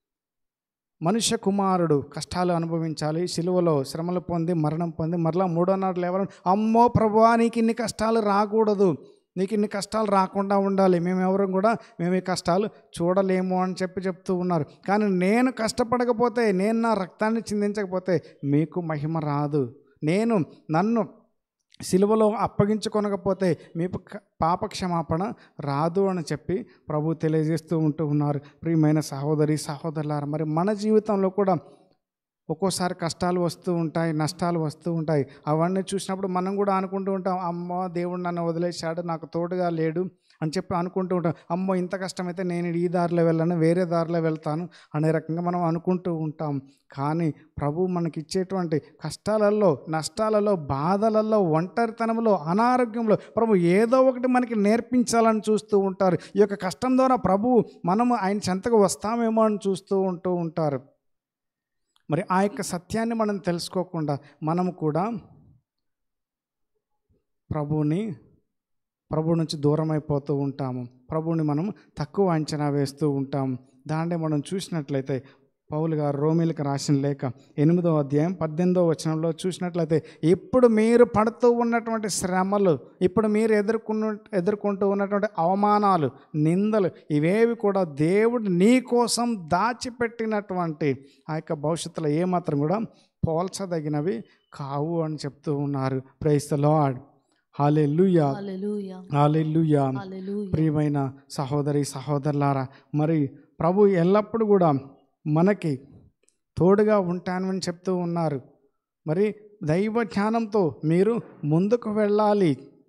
మనుష్య కుమారుడు కష్టాలు అనుభవించాలి సిలువలో శ్రమలు పొంది మరణం పొంది మరలా మూడో నాడు లేవడం అమ్మో ప్రభువా నీకు ఇన్ని కష్టాలు రాకూడదు నీకు ఇన్ని కష్టాలు రాకుండా ఉండాలి మేము ఎవరం కూడా మేము ఈ కష్టాలు చూడలేము అని చెప్పి చెప్తూ ఉన్నారు కానీ నేను కష్టపడకపోతే నేను నా రక్తాన్ని చిందించకపోతే మీకు మహిమ రాదు నేను నన్ను సిలువలో అప్పగించుకొనకపోతే మీ ప- పాప క్షమాపణ రాదు అని చెప్పి ప్రభు తెలియజేస్తూ ఉంటూ ఉన్నారు ప్రియమైన సహోదరి సహోదరులారా మరి మన జీవితంలో కూడా ఒక్కోసారి కష్టాలు వస్తూ ఉంటాయి నష్టాలు వస్తూ ఉంటాయి అవన్నీ చూసినప్పుడు మనం కూడా అనుకుంటూ ఉంటాం అమ్మో దేవుడు నన్ను వదిలేశాడు నాకు తోడుగా లేడు అని చెప్పి అనుకుంటూ ఉంటాం అమ్మో ఇంత కష్టమైతే నేను ఈ దారిలో వెళ్ళను వేరే దారిలో వెళ్తాను అనే రకంగా మనం అనుకుంటూ ఉంటాం కానీ ప్రభు మనకి ఇచ్చేటువంటి కష్టాలలో నష్టాలలో బాధలలో ఒంటరితనంలో అనారోగ్యంలో ప్రభు ఏదో ఒకటి మనకి నేర్పించాలని చూస్తూ ఉంటారు ఈ యొక్క కష్టం ద్వారా ప్రభు మనము ఆయన చెంతకు వస్తామేమో అని చూస్తూ ఉంటూ ఉంటారు మరి ఆ యొక్క సత్యాన్ని మనం తెలుసుకోకుండా మనము కూడా ప్రభువుని ప్రభు నుంచి దూరం అయిపోతూ ఉంటాము ప్రభువుని మనం తక్కువ అంచనా వేస్తూ ఉంటాం దాన్ని మనం చూసినట్లయితే పౌలు గారు రోమిలకు రాసిన లేఖ ఎనిమిదో అధ్యాయం పద్దెనిమిదో వచనంలో చూసినట్లయితే ఇప్పుడు మీరు పడుతూ ఉన్నటువంటి శ్రమలు ఇప్పుడు మీరు ఎదుర్కొన్న ఎదుర్కొంటూ ఉన్నటువంటి అవమానాలు నిందలు ఇవేవి కూడా దేవుడు నీ కోసం దాచిపెట్టినటువంటి ఆ యొక్క భవిష్యత్తులో ఏమాత్రం కూడా పోల్చదగినవి కావు అని చెప్తూ ఉన్నారు praise the lord hallelujah hallelujah hallelujah hallelujah ప్రియమైన సహోదరి సహోదరులారా మరి ప్రభు ఎల్లప్పుడూ కూడా మనకి తోడుగా ఉంటానని చెప్తూ ఉన్నారు మరి దైవ జ్ఞానంతో మీరు ముందుకు వెళ్ళాలి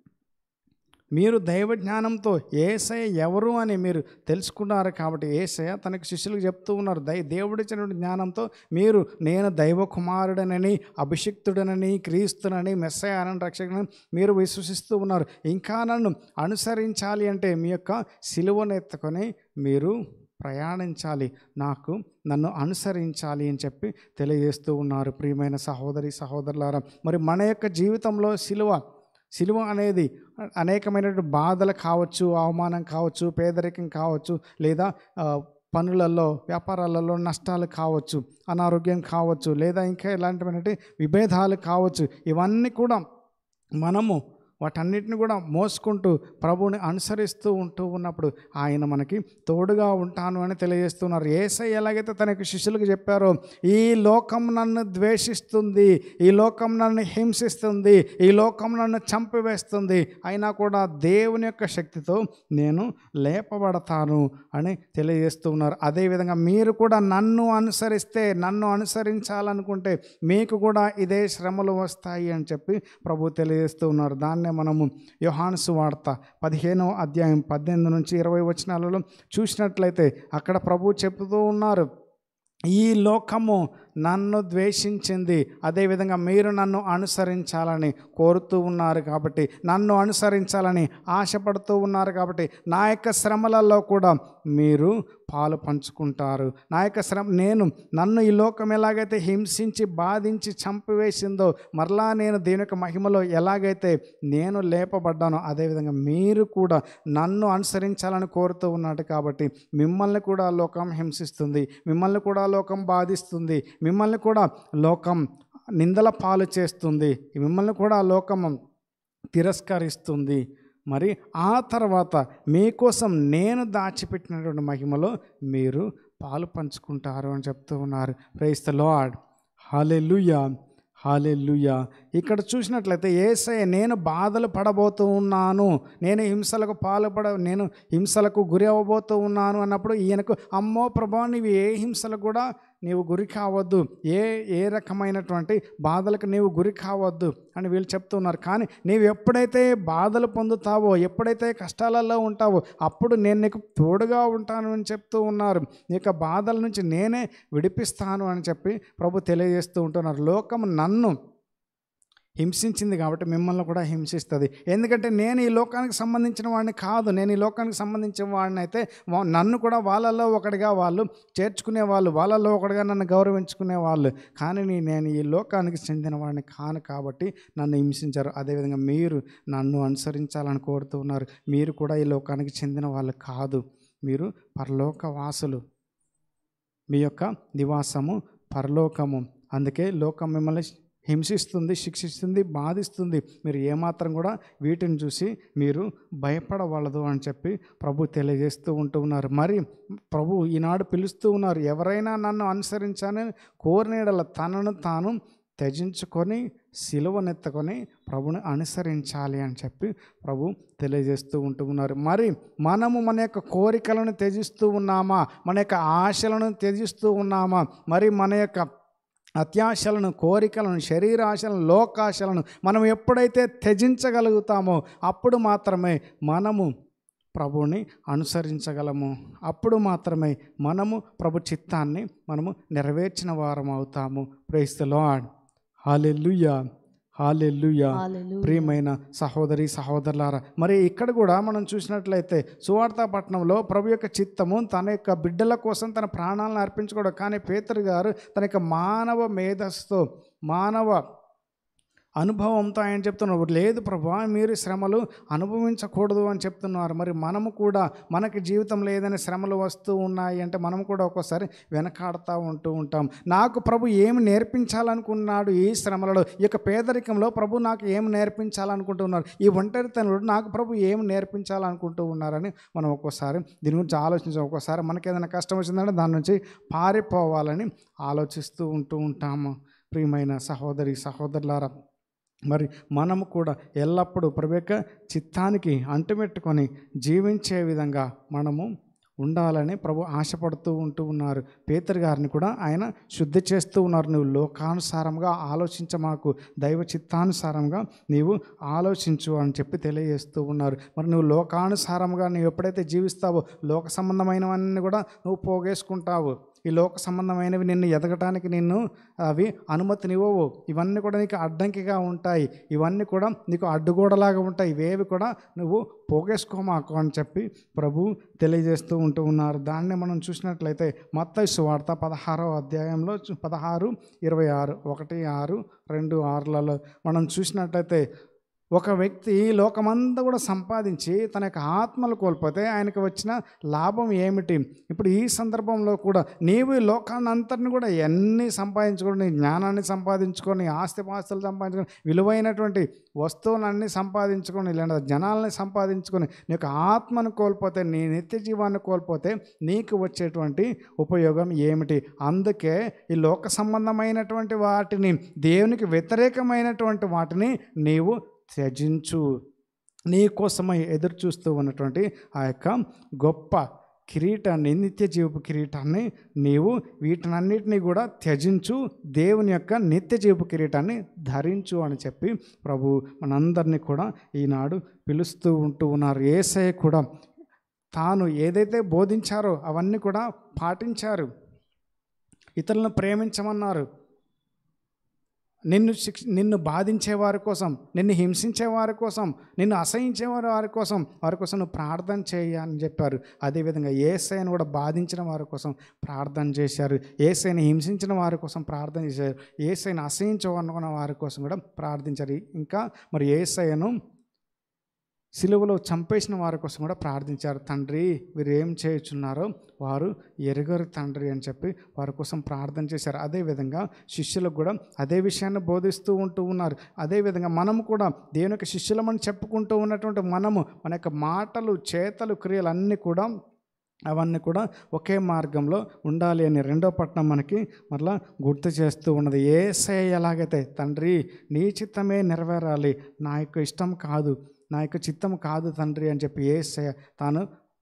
మీరు దైవ జ్ఞానంతో ఏసయ ఎవరు అని మీరు తెలుసుకున్నారు కాబట్టి ఏసయ తనకి శిష్యులకు చెప్తూ ఉన్నారు దై దేవుడిచ్చినటువంటి జ్ఞానంతో మీరు నేను దైవ కుమారుడనని అభిషిక్తుడనని క్రీస్తునని మెస్సయానని రక్షకుడని మీరు విశ్వసిస్తూ ఉన్నారు ఇంకా నన్ను అనుసరించాలి అంటే మీ యొక్క సిలువను ఎత్తుకొని మీరు ప్రయాణించాలి నాకు నన్ను అనుసరించాలి అని చెప్పి తెలియజేస్తూ ఉన్నారు ప్రియమైన సహోదరి సహోదరులారా మరి మన యొక్క జీవితంలో సిలువ సిలువ అనేది అనేకమైనటువంటి బాధలు కావచ్చు అవమానం కావచ్చు పేదరికం కావచ్చు లేదా ఆ, పనులలో వ్యాపారాలలో నష్టాలు కావచ్చు అనారోగ్యం కావచ్చు లేదా ఇంకా ఎలాంటివైనటువంటి విభేదాలు కావచ్చు ఇవన్నీ కూడా మనము వాటన్నిటిని కూడా మోసుకుంటూ ప్రభువుని అనుసరిస్తూ ఉంటూ ఉన్నప్పుడు ఆయన మనకి తోడుగా ఉంటాను అని తెలియజేస్తున్నారు ఏసై ఎలాగైతే తన యొక్క శిష్యులకు చెప్పారో ఈ లోకం నన్ను ద్వేషిస్తుంది ఈ లోకం నన్ను హింసిస్తుంది ఈ లోకం నన్ను చంపివేస్తుంది అయినా కూడా దేవుని యొక్క శక్తితో నేను లేపబడతాను అని తెలియజేస్తూ ఉన్నారు అదేవిధంగా మీరు కూడా నన్ను అనుసరిస్తే నన్ను అనుసరించాలనుకుంటే మీకు కూడా ఇదే శ్రమలు వస్తాయి అని చెప్పి ప్రభు తెలియజేస్తూ ఉన్నారు దాన్నే మనము యోహాన్సు వార్త పదిహేనవ అధ్యాయం పద్దెనిమిది నుంచి ఇరవై వచనాలలో చూసినట్లయితే అక్కడ ప్రభు చెప్తూ ఉన్నారు ఈ లోకము నన్ను ద్వేషించింది అదేవిధంగా మీరు నన్ను అనుసరించాలని కోరుతూ ఉన్నారు కాబట్టి నన్ను అనుసరించాలని ఆశపడుతూ ఉన్నారు కాబట్టి నా యొక్క శ్రమలలో కూడా మీరు పాలు పంచుకుంటారు నా యొక్క శ్రమ నేను నన్ను ఈ లోకం ఎలాగైతే హింసించి బాధించి చంపివేసిందో మరలా నేను దీని యొక్క మహిమలో ఎలాగైతే నేను లేపబడ్డానో అదేవిధంగా మీరు కూడా నన్ను అనుసరించాలని కోరుతూ ఉన్నాడు కాబట్టి మిమ్మల్ని కూడా లోకం హింసిస్తుంది మిమ్మల్ని కూడా లోకం బాధిస్తుంది మిమ్మల్ని కూడా లోకం నిందల పాలు చేస్తుంది మిమ్మల్ని కూడా లోకం తిరస్కరిస్తుంది మరి ఆ తర్వాత మీకోసం నేను దాచిపెట్టినటువంటి మహిమలో మీరు పాలు పంచుకుంటారు అని చెప్తూ ఉన్నారు praise the lord hallelujah hallelujah ఇక్కడ చూసినట్లయితే ఏసయ్య నేను బాధలు పడబోతూ ఉన్నాను నేను హింసలకు పాల్పడ నేను హింసలకు గురి అవ్వబోతూ ఉన్నాను అన్నప్పుడు ఈయనకు అమ్మో ప్రభా నీవు ఏ హింసలకు కూడా నీవు గురి కావద్దు ఏ ఏ రకమైనటువంటి బాధలకు నీవు గురి కావద్దు అని వీళ్ళు చెప్తున్నారు కానీ నీవు ఎప్పుడైతే బాధలు పొందుతావో ఎప్పుడైతే కష్టాలలో ఉంటావో అప్పుడు నేను నీకు తోడుగా ఉంటాను అని చెప్తూ ఉన్నారు నీ యొక్క బాధల నుంచి నేనే విడిపిస్తాను అని చెప్పి ప్రభు తెలియజేస్తూ ఉంటున్నారు లోకం నన్ను హింసించింది కాబట్టి మిమ్మల్ని కూడా హింసిస్తుంది ఎందుకంటే నేను ఈ లోకానికి సంబంధించిన వాడిని కాదు నేను ఈ లోకానికి సంబంధించిన వాడిని అయితే వా- నన్ను కూడా వాళ్ళల్లో ఒకటిగా వాళ్ళు చేర్చుకునే వాళ్ళు వాళ్ళల్లో ఒకటిగా నన్ను గౌరవించుకునే వాళ్ళు కానీ నీ- నేను ఈ లోకానికి చెందిన వాడిని కాను కాబట్టి నన్ను హింసించారు అదేవిధంగా మీరు నన్ను అనుసరించాలని కోరుతూ ఉన్నారు మీరు కూడా ఈ లోకానికి చెందిన వాళ్ళు కాదు మీరు పరలోక వాసులు మీ యొక్క నివాసము పరలోకము అందుకే లోకం మిమ్మల్ని హింసిస్తుంది శిక్షిస్తుంది బాధిస్తుంది మీరు ఏమాత్రం కూడా వీటిని చూసి మీరు భయపడవలదు అని చెప్పి ప్రభు తెలియజేస్తూ ఉంటూ ఉన్నారు మరి ప్రభు ఈనాడు పిలుస్తూ ఉన్నారు ఎవరైనా నన్ను అనుసరించాలని కోరినీడల తనను తాను త్యజించుకొని సిలువనెత్తుకొని ప్రభుని అనుసరించాలి అని చెప్పి ప్రభు తెలియజేస్తూ ఉంటూ ఉన్నారు మరి మనము మన యొక్క కోరికలను త్యజిస్తూ ఉన్నామా మన యొక్క ఆశలను త్యజిస్తూ ఉన్నామా మరి మన యొక్క అత్యాశలను కోరికలను శరీరాశలను లోకాశలను మనం ఎప్పుడైతే త్యజించగలుగుతామో అప్పుడు మాత్రమే మనము ప్రభువుని అనుసరించగలము అప్పుడు మాత్రమే మనము ప్రభు చిత్తాన్ని మనము నెరవేర్చిన వారం అవుతాము praise the lord hallelujah hallelujah hallelujah. ప్రియమైన సహోదరి సహోదరులారా మరి ఇక్కడ కూడా మనం చూసినట్లయితే సువార్తాపట్నంలో ప్రభు యొక్క చిత్తము తన యొక్క బిడ్డల కోసం తన ప్రాణాలను అర్పించుకోవడం కానీ పేతురు గారు తన యొక్క మానవ మేధస్సుతో మానవ అనుభవంతో ఆయన చెప్తున్నారు లేదు ప్రభా మీరు శ్రమలు అనుభవించకూడదు అని చెప్తున్నారు మరి మనము కూడా మనకి జీవితంలో ఏదైనా శ్రమలు వస్తూ ఉన్నాయి అంటే మనం కూడా ఒక్కోసారి వెనకాడుతూ ఉంటూ ఉంటాం నాకు ప్రభు ఏమి నేర్పించాలనుకున్నాడు ఈ శ్రమలలో ఈ యొక్క పేదరికంలో ప్రభు నాకు ఏమి నేర్పించాలనుకుంటున్నారు ఈ ఒంటరితనంలో నాకు ప్రభు ఏమి నేర్పించాలనుకుంటూ ఉన్నారని మనం ఒక్కోసారి దీని గురించి ఆలోచించాం ఒక్కోసారి మనకి ఏదైనా కష్టం వచ్చిందంటే దాని నుంచి పారిపోవాలని ఆలోచిస్తూ ఉంటూ ఉంటాము ప్రియమైన సహోదరి సహోదరులారా మరి మనము కూడా ఎల్లప్పుడూ ప్రభు యొక్క చిత్తానికి అంటుపెట్టుకొని జీవించే విధంగా మనము ఉండాలని ప్రభు ఆశపడుతూ ఉంటూ ఉన్నారు పేతరు గారిని కూడా ఆయన శుద్ధి చేస్తూ ఉన్నారు నువ్వు లోకానుసారంగా ఆలోచించమాకు దైవ చిత్తానుసారంగా నీవు ఆలోచించు అని చెప్పి తెలియజేస్తూ ఉన్నారు మరి నువ్వు లోకానుసారంగా నువ్వు ఎప్పుడైతే జీవిస్తావో లోక సంబంధమైనవన్నీ కూడా నువ్వు పోగేసుకుంటావు ఈ లోక సంబంధమైనవి నిన్ను ఎదగటానికి నిన్ను అవి అనుమతినివ్వవు ఇవన్నీ కూడా నీకు అడ్డంకిగా ఉంటాయి ఇవన్నీ కూడా నీకు అడ్డుగోడలాగా ఉంటాయి ఇవేవి కూడా నువ్వు పోగేసుకోమాకు అని చెప్పి ప్రభు తెలియజేస్తూ ఉంటూ ఉన్నారు దాన్ని మనం చూసినట్లయితే మత్తయి సువార్త పదహారో అధ్యాయంలో చూ- పదహారు ఇరవై ఆరు ఒకటి ఆరు రెండు ఆరులలో మనం చూసినట్లయితే ఒక వ్యక్తి లోకమంతా కూడా సంపాదించి తన యొక్క ఆత్మలు కోల్పోతే ఆయనకు వచ్చిన లాభం ఏమిటి ఇప్పుడు ఈ సందర్భంలో కూడా నీవు ఈ లోకాన్ని అంతటిని కూడా ఎన్ని సంపాదించుకొని నీ జ్ఞానాన్ని సంపాదించుకొని ఆస్తిపాస్తులు సంపాదించుకొని విలువైనటువంటి వస్తువులన్నీ సంపాదించుకొని లేదా జనాల్ని సంపాదించుకొని నీ యొక్క ఆత్మను కోల్పోతే నీ నిత్య జీవాన్ని కోల్పోతే నీకు వచ్చేటువంటి ఉపయోగం ఏమిటి అందుకే ఈ లోక సంబంధమైనటువంటి వాటిని దేవునికి వ్యతిరేకమైనటువంటి వాటిని నీవు త్యజించు నీ కోసమై ఎదురు చూస్తూ ఉన్నటువంటి ఆ యొక్క గొప్ప కిరీటాన్ని నిత్య జీవపు కిరీటాన్ని నీవు వీటినన్నిటినీ కూడా త్యజించు దేవుని యొక్క నిత్య జీవపు కిరీటాన్ని ధరించు అని చెప్పి ప్రభు మనందరినీ కూడా ఈనాడు పిలుస్తూ ఉంటూ ఉన్నారు ఏసయ్య కూడా తాను ఏదైతే బోధించారో అవన్నీ కూడా పాటించారు ఇతరులను ప్రేమించమన్నారు నిన్ను శిక్ష నిన్ను బాధించే వారి కోసం నిన్ను హింసించే వారి కోసం నిన్ను అసహించే వారి వారి కోసం వారి కోసం నువ్వు ప్రార్థన చేయ అని చెప్పారు అదేవిధంగా ఏసైని కూడా బాధించిన వారి కోసం ప్రార్థన చేశారు ఏసైని హింసించిన వారి కోసం ప్రార్థన చేశారు ఏసైని అసహించవనుకున్న వారి కోసం కూడా ప్రార్థించారు ఇంకా మరి ఏసైను సిలువలో చంపేసిన వారి కోసం కూడా ప్రార్థించారు తండ్రి వీరు ఏం చేయుచున్నారో వారు ఎరుగరు తండ్రి అని చెప్పి వారి కోసం ప్రార్థన చేశారు అదేవిధంగా శిష్యులకు కూడా అదే విషయాన్ని బోధిస్తూ ఉంటూ ఉన్నారు అదేవిధంగా మనము కూడా దేవుని యొక్క శిష్యులమని చెప్పుకుంటూ ఉన్నటువంటి మనము మన యొక్క మాటలు చేతలు క్రియలు అన్నీ కూడా అవన్నీ కూడా ఒకే మార్గంలో ఉండాలి అని రెండో పట్టణం మనకి మరలా గుర్తు చేస్తూ ఉన్నది ఏసే ఎలాగైతే తండ్రి నీ చిత్తమే నెరవేరాలి నా యొక్క ఇష్టం కాదు నా యొక్క చిత్తం కాదు తండ్రి అని చెప్పి ఏసే తాను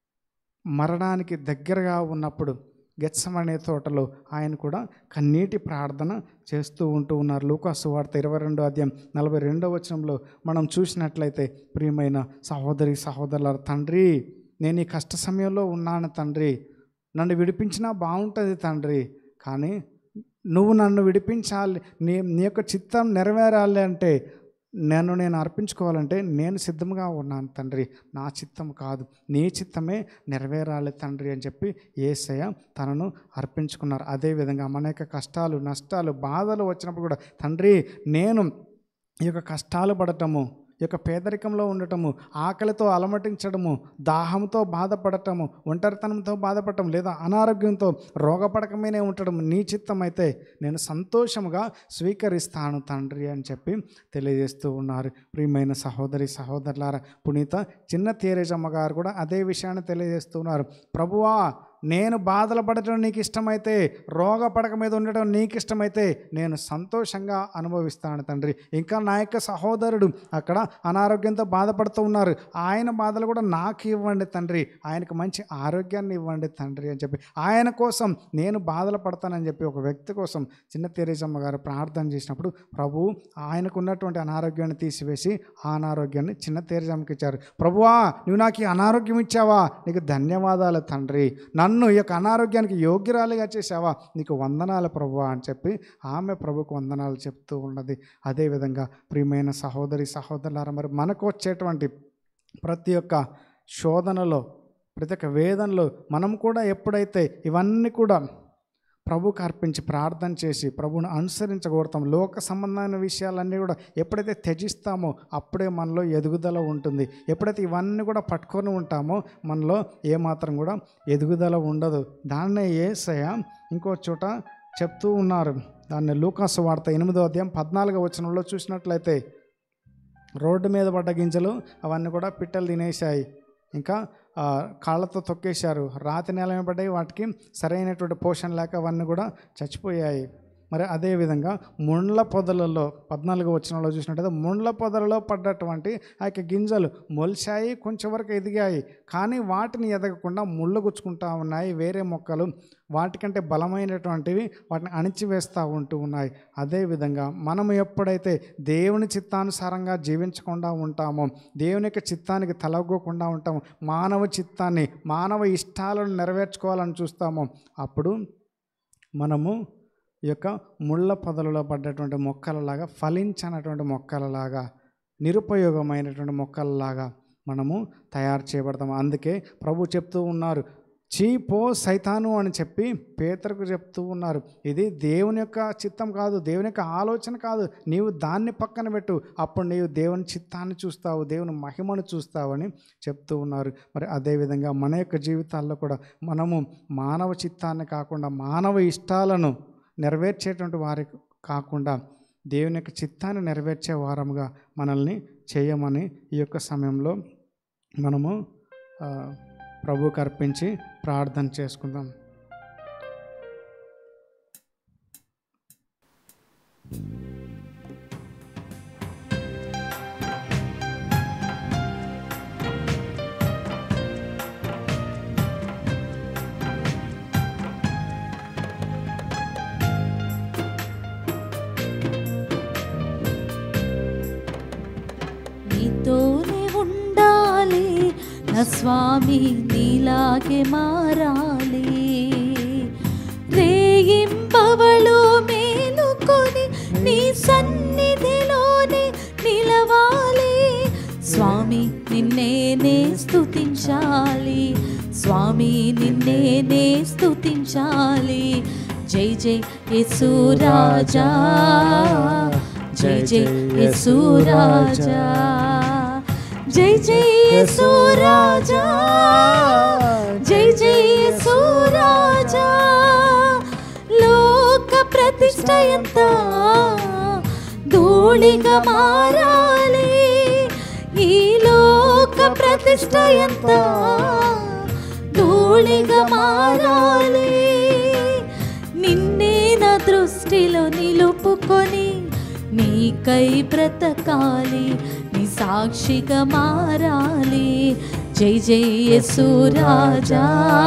మరణానికి దగ్గరగా ఉన్నప్పుడు గెత్సమనే తోటలో ఆయన కూడా కన్నీటి ప్రార్థన చేస్తూ ఉంటూ ఉన్నారు లూకాసు వార్త ఇరవై రెండో అధ్యాయం నలభై రెండో వచనంలో మనం చూసినట్లయితే ప్రియమైన సహోదరి సహోదరుల తండ్రి నేను ఈ కష్ట సమయంలో ఉన్నాను తండ్రి నన్ను విడిపించినా బాగుంటుంది తండ్రి కానీ నువ్వు నన్ను విడిపించాలి నీ నీ యొక్క చిత్తం నెరవేరాలి అంటే నన్ను నేను అర్పించుకోవాలంటే నేను సిద్ధంగా ఉన్నాను తండ్రి నా చిత్తం కాదు నీ చిత్తమే నెరవేరాలి తండ్రి అని చెప్పి ఏసయ్య తనను అర్పించుకున్నారు అదేవిధంగా మన యొక్క కష్టాలు నష్టాలు బాధలు వచ్చినప్పుడు కూడా తండ్రి నేను ఈ యొక్క కష్టాలు పడటము ఈ యొక్క పేదరికంలో ఉండటము ఆకలితో అలమటించడము దాహంతో బాధపడటము ఒంటరితనంతో బాధపడటం లేదా అనారోగ్యంతో రోగపడకమేనే ఉండటం నీ చిత్తం అయితే నేను సంతోషముగా స్వీకరిస్తాను తండ్రి అని చెప్పి తెలియజేస్తూ ఉన్నారు ప్రియమైన సహోదరి సహోదరులారా పునీత చిన్న తేరేజమ్మ గారు కూడా అదే విషయాన్ని తెలియజేస్తూ ఉన్నారు ప్రభువా నేను బాధలు పడటం నీకు ఇష్టమైతే రోగపడక మీద ఉండటం నీకు ఇష్టమైతే నేను సంతోషంగా అనుభవిస్తాను తండ్రి ఇంకా నా యొక్క సహోదరుడు అక్కడ అనారోగ్యంతో బాధపడుతూ ఉన్నారు ఆయన బాధలు కూడా నాకు ఇవ్వండి తండ్రి ఆయనకు మంచి ఆరోగ్యాన్ని ఇవ్వండి తండ్రి అని చెప్పి ఆయన కోసం నేను బాధలు పడతానని చెప్పి ఒక వ్యక్తి కోసం చిన్న తెరేజమ్మ గారు ప్రార్థన చేసినప్పుడు ప్రభు ఆయనకు ఉన్నటువంటి అనారోగ్యాన్ని తీసివేసి ఆ అనారోగ్యాన్ని చిన్న తెరేజమ్మకి ఇచ్చారు ప్రభువా నువ్వు నాకు ఈ అనారోగ్యం ఇచ్చావా నీకు ధన్యవాదాలు తండ్రి నన్ను ఈ యొక్క అనారోగ్యానికి యోగ్యురాలిగా చేసావా నీకు వందనాలు ప్రభువా అని చెప్పి ఆమె ప్రభుకు వందనాలు చెప్తూ ఉన్నది అదేవిధంగా ప్రియమైన సహోదరి సహోదరులారా మరి మనకు వచ్చేటువంటి ప్రతి ఒక్క శోధనలో ప్రతి ఒక్క వేదనలో మనం కూడా ఎప్పుడైతే ఇవన్నీ కూడా ప్రభుకి అర్పించి ప్రార్థన చేసి ప్రభుని అనుసరించగోడతాం లోక సంబంధమైన విషయాలన్నీ కూడా ఎప్పుడైతే త్యజిస్తామో అప్పుడే మనలో ఎదుగుదల ఉంటుంది ఎప్పుడైతే ఇవన్నీ కూడా పట్టుకొని ఉంటామో మనలో ఏమాత్రం కూడా ఎదుగుదల ఉండదు దాన్నే ఏసయ ఇంకో చోట చెప్తూ ఉన్నారు దాన్ని లూకాసు వార్త ఎనిమిదో అధ్యాయం పద్నాలుగో వచనంలో చూసినట్లయితే రోడ్డు మీద పడ్డ గింజలు అవన్నీ కూడా పిట్టలు తినేశాయి ఇంకా ఆ, కాళ్ళతో తొక్కేశారు రాతి నేల మీద పడ్డాయి వాటికి సరైనటువంటి పోషణ లేక అవన్నీ కూడా చచ్చిపోయాయి మరి అదేవిధంగా ముండ్ల పొదలలో పద్నాలుగు వచనంలో చూసినట్టయితే ముండ్ల పొదలలో పడ్డటువంటి ఆ యొక్క గింజలు మొలిచాయి కొంచెం వరకు ఎదిగాయి కానీ వాటిని ఎదగకుండా ముళ్ళు గుచ్చుకుంటా ఉన్నాయి వేరే మొక్కలు వాటికంటే బలమైనటువంటివి వాటిని అణిచివేస్తూ ఉంటూ ఉన్నాయి అదేవిధంగా మనం ఎప్పుడైతే దేవుని చిత్తానుసారంగా జీవించకుండా ఉంటామో దేవుని యొక్క చిత్తానికి తలగోకుండా ఉంటామో మానవ చిత్తాన్ని మానవ ఇష్టాలను నెరవేర్చుకోవాలని చూస్తామో అప్పుడు మనము ఈ యొక్క ముళ్ళ పొదలలో పడ్డటువంటి మొక్కలలాగా ఫలించనటువంటి మొక్కలలాగా నిరుపయోగమైనటువంటి మొక్కలలాగా మనము తయారు చేయబడతాం అందుకే ప్రభు చెప్తూ ఉన్నారు చీ పో సైతాను అని చెప్పి పేతరకు చెప్తూ ఉన్నారు ఇది దేవుని యొక్క చిత్తం కాదు దేవుని యొక్క ఆలోచన కాదు నీవు దాన్ని పక్కన పెట్టు అప్పుడు నీవు దేవుని చిత్తాన్ని చూస్తావు దేవుని మహిమను చూస్తావని చెప్తూ ఉన్నారు మరి అదేవిధంగా మన యొక్క జీవితాల్లో కూడా మనము మానవ చిత్తాన్ని కాకుండా మానవ ఇష్టాలను నెరవేర్చేటువంటి వారి కాకుండా దేవుని యొక్క చిత్తాన్ని నెరవేర్చే వారముగా మనల్ని చేయమని ఈ యొక్క సమయంలో మనము ఆ, ప్రభువుకి అర్పించి ప్రార్థన చేసుకుందాం నీతోనే ఉండాలి నా స్వామి నీలాగే మారాలి రేయింబ నీ సన్నిధిలోనే నిలవాలి స్వామి నిన్నేనే స్తుతించాలి స్వామి నిన్నేనే స్తుతించాలి జై జై యేసు రాజా జై జై యేసు రాజా జై జై యేసు రాజా జై జై యేసు రాజా లోక ప్రతిష్ట ఎంత ధూళిగా మారాలి ఈ లోక ప్రతిష్ట ఎంత ధూళిగా మారాలి నిన్నే నా దృష్టిలో నిలుపుకొని నీకై బ్రతకాలి నీ సాక్షిగా మారాలి జై జై యేసు రాజా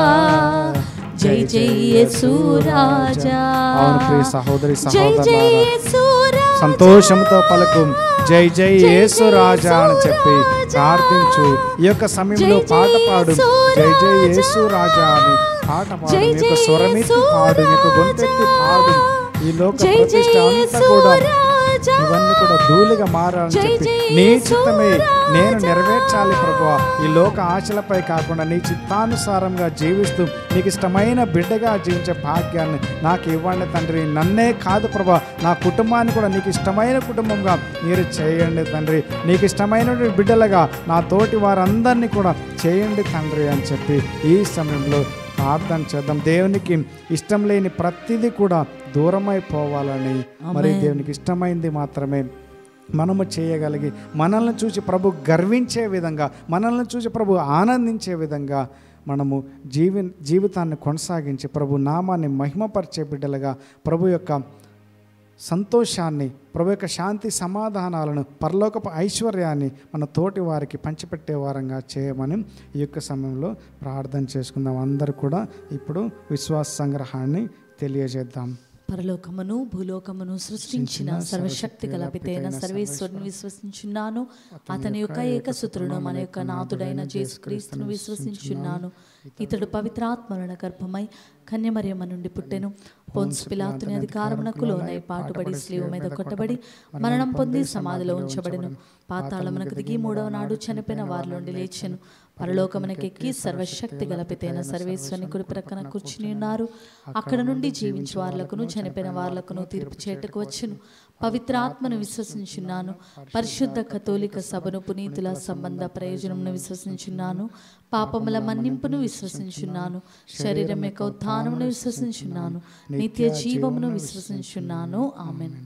జై జై యేసు రాజా అవును ప్రియ సహోదరి జై జై సహోదరు యేసు రాజా సంతోషంతో పలుకు జై జై యేసు రాజా అని చెప్పి ప్రార్థించు ఈ యొక్క సమయంలో పాట పాడు జై జై యేసు రాజా అని పాట పాడు నీ యొక్క స్వరమెత్తి పాడు నీ యొక్క గొంతెత్తి పాడు ఈ లోక జై జై ప్రతిష్ట అంతా యేసు కూడా రాజా ఇవన్నీ కూడా ధూళిగా మారాలని జై చెప్పి జై నీ యేసు చిత్తమే నేను రాజా. నెరవేర్చాలి ప్రభు ఈ లోక ఆశలపై కాకుండా నీ చిత్తానుసారంగా జీవిస్తూ నీకు ఇష్టమైన బిడ్డగా జీవించే భాగ్యాన్ని నాకు ఇవ్వండి తండ్రి నన్నే కాదు ప్రభా నా కుటుంబాన్ని కూడా నీకు ఇష్టమైన కుటుంబంగా మీరు చేయండి తండ్రి నీకు ఇష్టమైన బిడ్డలుగా నా తోటి వారందరినీ కూడా చేయండి తండ్రి అని చెప్పి ఈ సమయంలో ప్రార్థన చేద్దాం దేవునికి ఇష్టం లేని ప్రతిదీ కూడా దూరమైపోవాలని మరి ఆమేన్. దేవునికి ఇష్టమైంది మాత్రమే మనము చేయగలిగి మనల్ని చూసి ప్రభు గర్వించే విధంగా మనల్ని చూసి ప్రభు ఆనందించే విధంగా మనము జీవి జీవితాన్ని కొనసాగించి ప్రభు నామాన్ని మహిమపరిచే బిడ్డలుగా ప్రభు యొక్క సంతోషాన్ని ప్రభు యొక్క శాంతి సమాధానాలను పరలోకపు ఐశ్వర్యాన్ని మన తోటి వారికి పంచిపెట్టే వారంగా చేయమని ఈ యొక్క సమయంలో ప్రార్థన చేసుకుందాం అందరూ కూడా ఇప్పుడు విశ్వాస సంగ్రహాన్ని తెలియజేద్దాం పరలోకమును భూలోకమును సృష్టించిన సర్వశక్తి గల పితైన సర్వేశ్వరుని విశ్వసించున్నాను అతని యొక్క ఏకసుతులను మన యొక్క నాథుడైన జేసుక్రీస్తును విశ్వసించున్నాను ఇతడు పవిత్రాత్మల గర్భమై కన్యమరియమ్మ నుండి పుట్టెను పొన్స్ పిలాతుని అధికారమునకు లోనై పాటుబడి స్లీవ మీద కొట్టబడి మరణం పొంది సమాధిలో ఉంచబడెను పాతాళమునకు దిగి మూడవ నాడు చనిపోయిన వారి నుండి లేచెను పరలోకమునకెక్కి సర్వశక్తి గలపితైన సర్వేశ్వరుని కుడి ప్రక్కన కూర్చుని ఉన్నారు అక్కడ నుండి జీవించు వార్లకును చనిపోయిన వార్లకును తీర్పు చేయటకు వచ్చును పవిత్రాత్మను విశ్వసించున్నాను పరిశుద్ధ కథోలిక సభను పునీతుల సంబంధ ప్రయోజనమును విశ్వసించున్నాను పాపముల మన్నింపును విశ్వసించున్నాను శరీరం యొక్క ఉత్థానమును విశ్వసించున్నాను నిత్య జీవమును విశ్వసించున్నాను ఆమెన్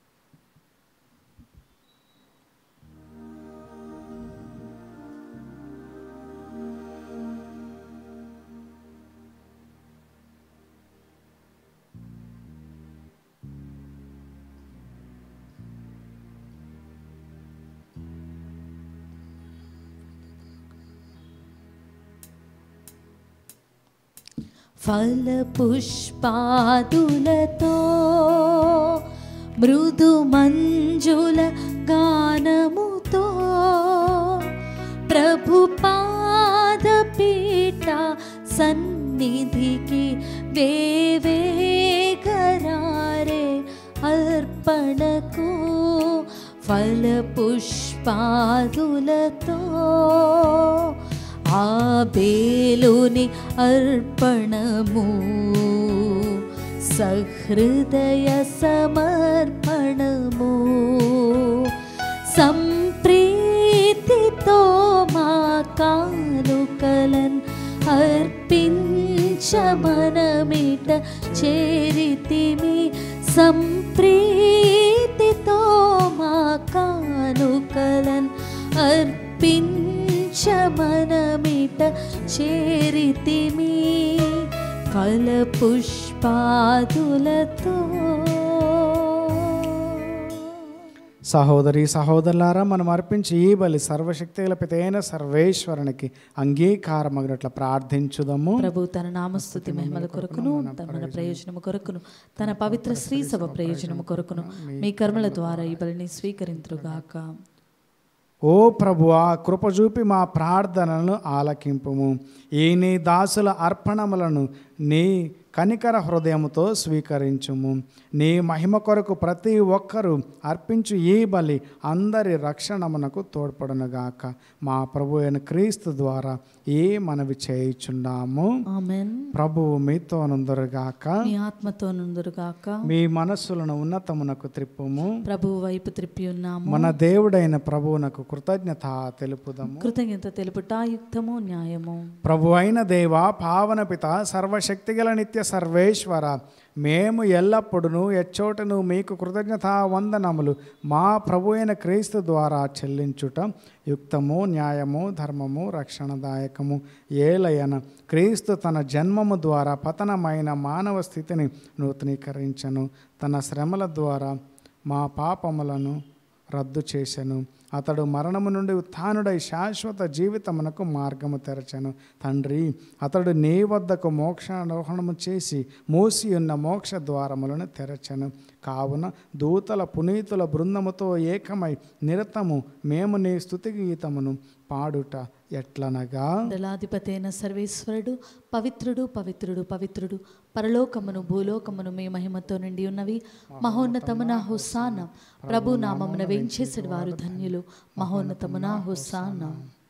ఫల పుష్పాదులతో మృదు మంజుల గానముతో ప్రభు పాదపీఠ సన్నిధికి వేవేగరారే అర్పణకు ఫల పుష్పాదులతో ఆ బేలుని అర్పణము సహృదయ సమర్పణము సంప్రీతితో మా కానుకలన్ అర్పించమనమిట చేరితిమి సంప్రీతితో మా కానుకలన్ అర్పించమనమిట చేరితిమి ఫల పుష్పాదులతో సహోదరి సహోదరులారా మనం అర్పించి ఈ బలి సర్వశక్తి గల పితైన సర్వేశ్వరునికి అంగీకారమగినట్ల ప్రార్థించుదాము ప్రభు తన నామస్తుతి మహిమల కొరకును తన ప్రయోజనము కొరకును తన పవిత్ర శ్రీ సభ ప్రయోజనము కొరకును మీ కర్మల ద్వారా ఈ బలిని స్వీకరింతురుగాక ఓ ప్రభువా కృప చూపి మా ప్రార్థనలను ఆలకింపుము ఈ నీ దాసుల అర్పణములను నీ కనికర హృదయముతో స్వీకరించుము నీ మహిమ కొరకు ప్రతి ఒక్కరూ అర్పించు ఈ బలి అందరి రక్షణమునకు తోడ్పడునుగాక మా ప్రభు అయిన క్రీస్తు ద్వారా ఏ మనవి చేయుచున్నాము ఆమెన్ ప్రభువు మీతో నుందురుగాక మీ ఆత్మతో నుందురుగాక మీ మనస్సులను ఉన్నతమునకు త్రిప్పుము ప్రభువు వైపు త్రిప్పి ఉన్నాము మన దేవుడైన ప్రభువునకు కృతజ్ఞత తెలుపుదము కృతజ్ఞత తెలుపుట యుక్తము న్యాయము ప్రభు అయిన దేవ పావన పిత సర్వశక్తిగల నిత్య సర్వేశ్వర మేము ఎల్లప్పుడూ ఎచ్చోటను మీకు కృతజ్ఞత వందనములు మా ప్రభు అయిన క్రీస్తు ద్వారా చెల్లించుట యుక్తము న్యాయము ధర్మము రక్షణదాయకము ఏలయన క్రీస్తు తన జన్మము ద్వారా పతనమైన మానవ స్థితిని నూతనీకరించను తన శ్రమల ద్వారా మా పాపములను రద్దు చేసెను అతడు మరణము నుండి ఉత్థానుడై శాశ్వత జీవితమునకు మార్గము తెరచెను తండ్రి అతడు నీ వద్దకు మోక్షారోహణము చేసి మూసి ఉన్న మోక్ష ద్వారములను తెరచెను కావున దూతల పునీతుల బృందముతో ఏకమై నిరతము మేము నీ స్థుతి గీతమును పాడుట ఎట్లనగా దళాధిపతి అయిన సర్వేశ్వరుడు పవిత్రుడు పవిత్రుడు పవిత్రుడు పరలోకమును భూలోకమును మీ మహిమతో నిండి ఉన్నవి మహోన్నతమున హుస్సాన ప్రభు నామమున వెంచేసడి వారు ధన్యులు మహోన్నతమున హుస్సాన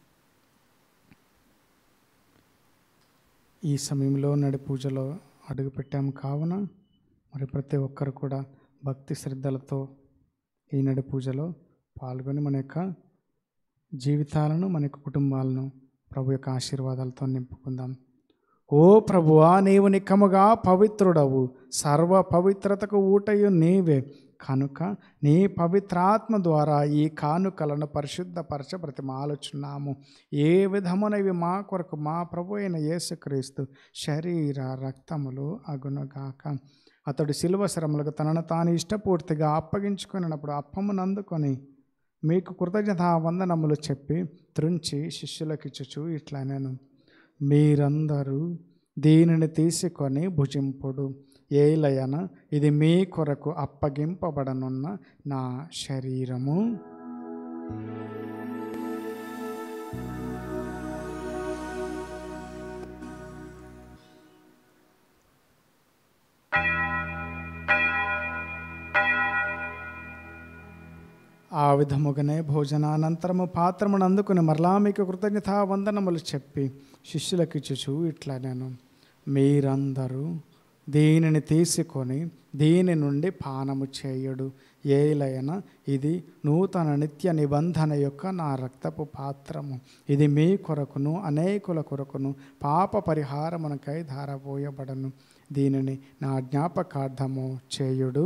ఈ సమయంలో నడి పూజలో అడుగుపెట్టాము కావున మరి ప్రతి ఒక్కరు కూడా భక్తి శ్రద్ధలతో ఈ నడి పూజలో పాల్గొని మన యొక్క జీవితాలను మన యొక్క కుటుంబాలను ప్రభు యొక్క ఆశీర్వాదాలతో నింపుకుందాం ఓ ప్రభువా నీవు నిక్కముగా పవిత్రుడవు సర్వ పవిత్రతకు ఊటయు నీవే కనుక నీ పవిత్రాత్మ ద్వారా ఈ కానుకలను పరిశుద్ధపరచ బ్రతిమాలుచున్నాము ఏ విధమునవి మా కొరకు మా ప్రభు అయిన యేసుక్రీస్తు శరీర రక్తములు అగునుగాక అతడు శిలువ శ్రమలకు తనను తాను ఇష్టపూర్తిగా అప్పగించుకున్నప్పుడు అప్పమును అందుకొని మీకు కృతజ్ఞత వందనములు చెప్పి త్రుంచి శిష్యులకిచ్చుచు ఇట్లా నేను మీరందరూ దీనిని తీసుకొని భుజింపుడు ఏలయన ఇది మీ కొరకు అప్పగింపబడనున్న నా శరీరము ఆ విధముగానే భోజనానంతరము పాత్రమును అందుకుని మరలా మీకు కృతజ్ఞత వందనములు చెప్పి శిష్యులకిచ్చుచు ఇట్లా నేను మీరందరూ దీనిని తీసుకొని దీని నుండి పానము చేయుడు ఏలైన ఇది నూతన నిత్య నిబంధన యొక్క నా రక్తపు పాత్రము ఇది మీ కొరకును అనేకుల కొరకును పాప పరిహారమునకై ధారపోయబడను దీనిని నా జ్ఞాపకార్థము చేయుడు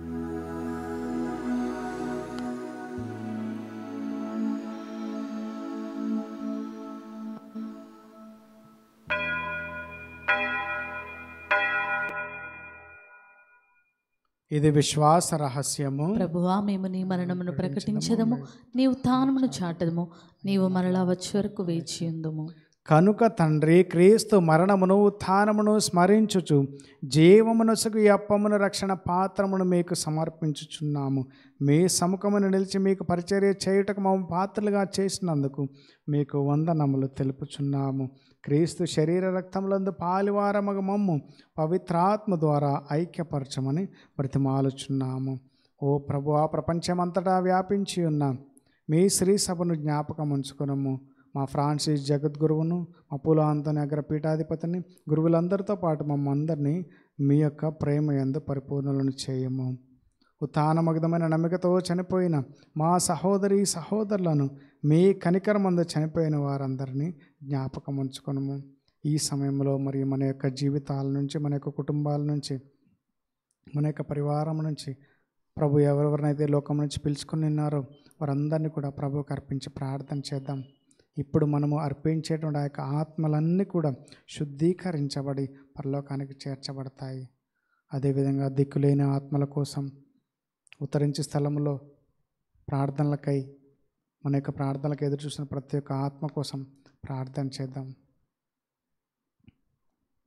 ఇది విశ్వాస రహస్యము ప్రభువా మేము నీ మరణమును ప్రకటించదము నీ ఉత్థానమును చాటదము నీవు మరలా వచ్చే వరకు వేచి ఉందుము కనుక తండ్రి క్రీస్తు మరణమును ఉత్థానమును స్మరించుచు జీవమునసుకు ఈ అప్పమును రక్షణ పాత్రమును మీకు సమర్పించుచున్నాము మీ సముఖమును నిలిచి మీకు పరిచర్య చేయుటకు మమ్మ పాత్రలుగా చేసినందుకు మీకు వందనములు తెలుపుచున్నాము క్రీస్తు శరీర రక్తములందు పాలివారమగ మమ్ము పవిత్రాత్మ ద్వారా ఐక్యపరచమని బ్రతిమాలుచున్నాము ఓ ప్రభు ఆ ప్రపంచమంతటా వ్యాపించి ఉన్న మీ శ్రీ సభను జ్ఞాపకం ఉంచుకునము మా ఫ్రాన్సిస్ జగద్గురువును మా పూలాంతని అగ్ర పీఠాధిపతిని గురువులందరితో పాటు మమ్మందరినీ మీ యొక్క ప్రేమ ఎందు పరిపూర్ణలను చేయము ఉత్థానమగ్ధమైన నమ్మికతో చనిపోయిన మా సహోదరి సహోదరులను మీ కనికరమందు చనిపోయిన వారందరినీ జ్ఞాపకం ఉంచుకొనము ఈ సమయంలో మరి మన యొక్క జీవితాల నుంచి మన యొక్క కుటుంబాల నుంచి మన యొక్క పరివారం నుంచి ప్రభు ఎవరెవరినైతే లోకం నుంచి పిలుచుకుని ఉన్నారో వారందరినీ కూడా ప్రభువుకి అర్పించి ప్రార్థన చేద్దాం ఇప్పుడు మనము అర్పించేటువంటి ఆ యొక్క ఆత్మలన్నీ కూడా శుద్ధీకరించబడి పరలోకానికి చేర్చబడతాయి అదేవిధంగా దిక్కులేని ఆత్మల కోసం ఉత్తరించి స్థలంలో ప్రార్థనలకై మన యొక్క ప్రార్థనలకు ఎదురు చూసిన ప్రతి ఒక్క ఆత్మ కోసం ప్రార్థన చేద్దాం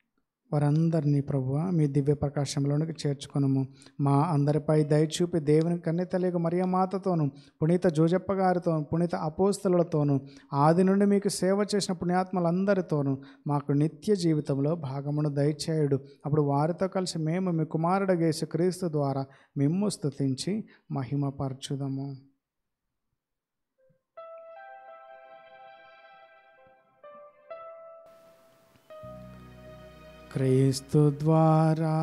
వారందరినీ ప్రభువ మీ దివ్య ప్రకాశంలోనికి చేర్చుకునము మా అందరిపై దయచూపి దేవుని కన్నెతలేక మరియమాతతోను పునీత జోజప్ప గారితోను పునీత అపోస్తలతోనూ ఆది నుండి మీకు సేవ చేసిన పుణ్యాత్మలందరితోనూ మాకు నిత్య జీవితంలో భాగమును దయచేయుడు అప్పుడు వారితో కలిసి మేము మీ కుమారుడు యేసు క్రీస్తు ద్వారా మిమ్ము స్తుతించి మహిమపరచుదము క్రీస్తు ద్వారా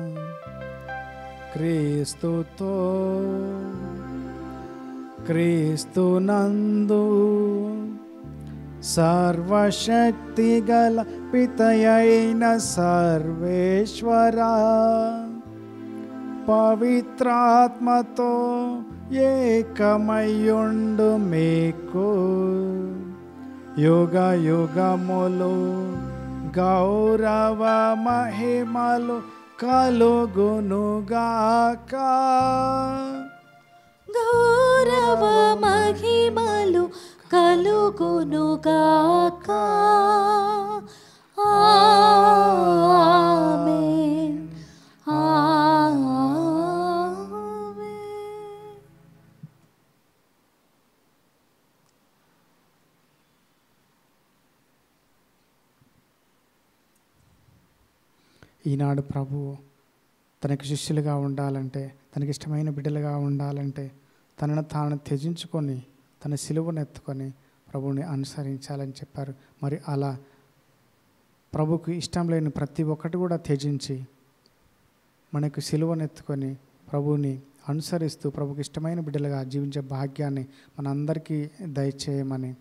క్రీస్తుతో క్రీస్తు నందు సర్వశక్తి గల పితయైన సర్వేశ్వర పవిత్రాత్మతో ఏకమయ్యుండు మీకు యుగ యుగములు గౌరవ మహిమలు కలుగునుగాక గౌరవ మహిమలు కలుగునుగాక ఆమేన్ ఆమేన్ ఈనాడు ప్రభువు తనకి శిష్యులుగా ఉండాలంటే తనకి ఇష్టమైన బిడ్డలుగా ఉండాలంటే తనను తాను త్యజించుకొని తన సిలువను ఎత్తుకొని ప్రభువుని అనుసరించాలని చెప్పారు మరి అలా ప్రభుకు ఇష్టం లేని ప్రతి ఒక్కటి కూడా త్యజించి మనకు సిలువను ఎత్తుకొని ప్రభువుని అనుసరిస్తూ ప్రభుకి ఇష్టమైన బిడ్డలుగా జీవించే భాగ్యాన్ని మనందరికీ దయచేయమని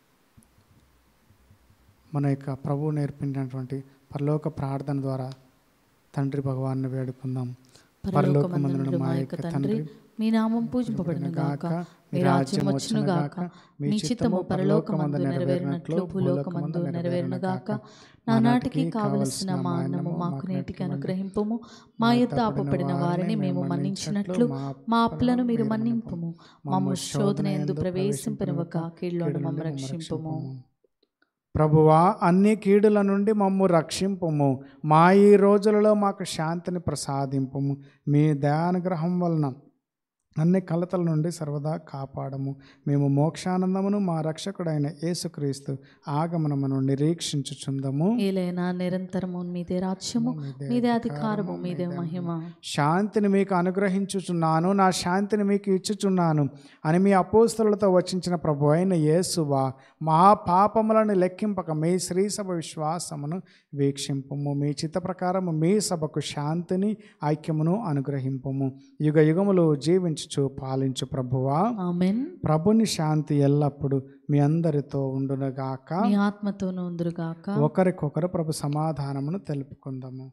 మన యొక్క ప్రభువు నేర్పినటువంటి పరలోక ప్రార్థన ద్వారా తండ్రి భగవాన్ని వేడుకుందాం పరలోకమందునుడు మా యొక్క తండ్రి మీ నామం పూజింపబడును గాక మీ రాజ్యం వచ్చును గాక మీ చిత్తము పరలోకమందు నెరవేరినట్లు భూలోకమందు నెరవేరును గాక నానాటికి కావలసిన మా అన్నము మాకు నేటికి అనుగ్రహింపుము మా యొద్ద అప్పుపడిన వారిని మేము మన్నించినట్లు మా అప్పులను మీరు మన్నింపుము మమ్ము శోధన ఎందు ప్రవేశింపనివ్వక కీళ్ళను మమ్మ రక్షింపుము ప్రభువా అన్ని కీడుల నుండి మమ్ము రక్షింపుము మా ఈ రోజులలో మాకు శాంతిని ప్రసాదింపుము మీ దయానుగ్రహం వలన అన్ని కలతల నుండి సర్వదా కాపాడము మేము మోక్షానందమును మా రక్షకుడైన యేసుక్రీస్తు ఆగమనమును నిరీక్షించుచుందము ఏలైనా నిరంతరము మీదే రాజ్యము మీదే అధికారము మీదే మహిమ శాంతిని మీకు అనుగ్రహించుచున్నాను నా శాంతిని మీకు ఇచ్చుచున్నాను అని మీ అపోస్తలతో వచించిన ప్రభు అయిన యేసువా మా పాపములను లెక్కింపక మీ శ్రీ సభ విశ్వాసమును వీక్షింపము మీ చిత్త ప్రకారము మీ సభకు శాంతిని ఐక్యమును అనుగ్రహింపము యుగ యుగములు జీవించుచు పాలించు ప్రభువా ఆమెన్ ప్రభుని శాంతి ఎల్లప్పుడూ మీ అందరితో ఉండునుగాక మీ ఆత్మతోనూ ఉందురుగాక ఒకరికొకరు ప్రభు సమాధానమును తెలుపుకుందాము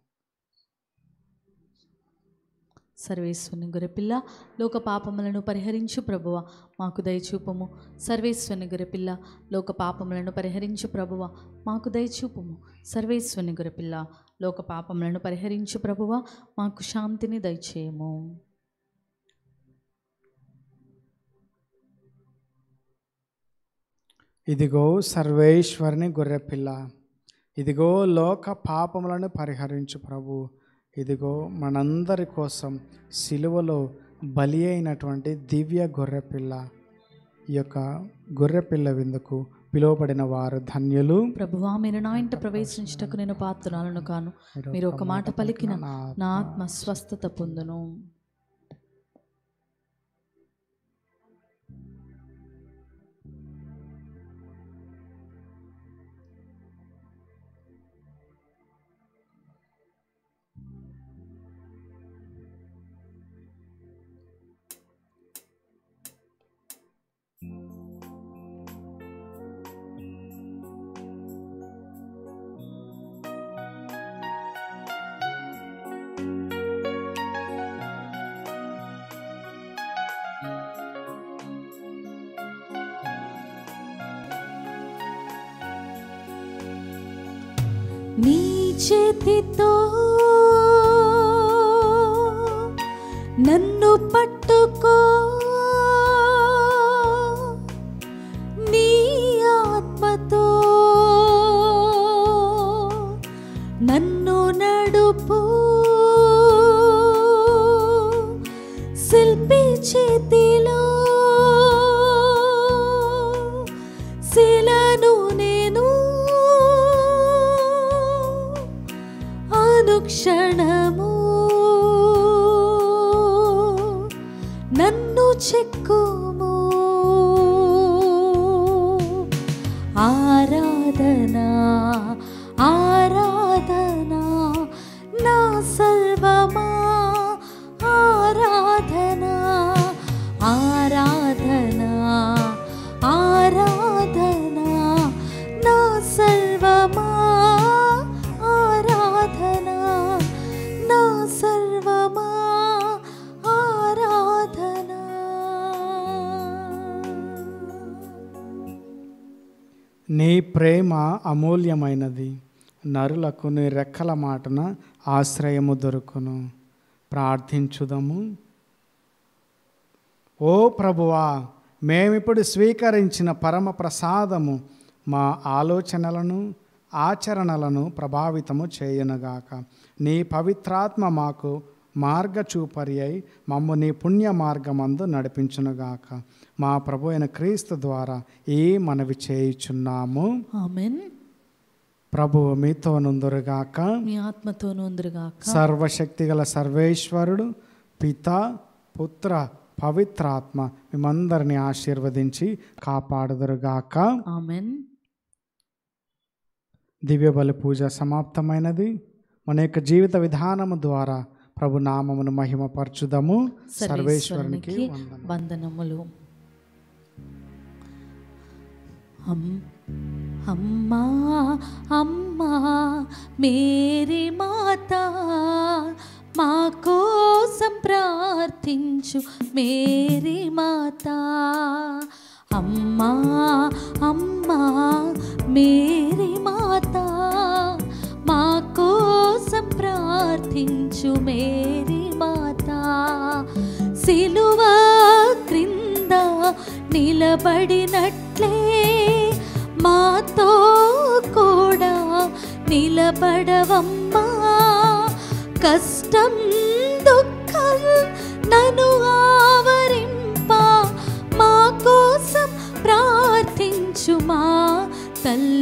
సర్వేశ్వరుని గొర్రెపిల్ల లోక పాపములను పరిహరించు ప్రభువ మాకు దయచూపము సర్వేశ్వరుని గొర్రెపిల్ల లోక పాపములను పరిహరించు ప్రభువ మాకు దయచూపము సర్వేశ్వరుని గొర్రెపిల్ల లోక పాపములను పరిహరించు ప్రభువ మాకు శాంతిని దయచేయము ఇదిగో సర్వేశ్వరుని గొర్రెపిల్ల ఇదిగో లోక పాపములను పరిహరించు ప్రభు ఇదిగో మనందరి కోసం సిలువలో బలి అయినటువంటి దివ్య గొర్రెపిల్ల ఈ యొక్క గొర్రెపిల్ల విందుకు పిలువబడిన వారు ధన్యులు ప్రభువా మీరు నా ఇంట ప్రవేశించుటకు నేను పాత్రలను కాను మీరు ఒక మాట పలికిన నా ఆత్మ స్వస్థత పొందును నీ చేతితో నన్ను పట్టుకో నీ ఆత్మతో నన్ను చెక్కుము ఆరాధనా ఆరాధనా నా సర్వమా ఆరాధనా ఆరాధనా ఆరాధనా నా సర్వమా ఆరాధనా నా సర్వమా ఆరాధనా నీ ప్రేమ అమూల్యమైనది నరులకు నీ రెక్కల మాటన ఆశ్రయము దొరుకును ప్రార్థించుదము ఓ ప్రభువా మేమిప్పుడు స్వీకరించిన పరమ ప్రసాదము మా ఆలోచనలను ఆచరణలను ప్రభావితము చేయునుగాక నీ పవిత్రాత్మ మాకు మార్గచూపరి అయి మమ్ము నీ పుణ్య మార్గమందు నడిపించునుగాక మా ప్రభు అయిన క్రీస్తు ద్వారా ఈ మనవి చేయుచున్నాము ఆమెన్ ప్రభువు మీతో నుందురుగాక మీ ఆత్మతో నొందురుగాక సర్వశక్తిగల సర్వేశ్వరుడు పిత పుత్ర పవిత్రాత్మ మిమ్మందరిని ఆశీర్వదించి కాపాడుదురుగాక ఆమెన్ దివ్య బలి పూజ సమాప్తమైనది మన యొక్క జీవిత విధానము ద్వారా ప్రభు నామమును మహిమపరచుదము సర్వేశ్వరునికి సర్వేశ్వరునికి వందనములు. వందనములు అమ్- అమ్మా అమ్మా మేరీ మాత మా కోసం ప్రార్థించు మేరీ మాత అమ్మా అమ్మా మేరీ మాత మా కోసం ప్రార్థించు మేరీ మాత సిలువ క్రింద నిలబడినట్లే మాతో కూడా నిలబడవమ్మా కష్టం దుఃఖం నన్ను ఆవరింప మా కోసం ప్రార్థించుమా తల్లి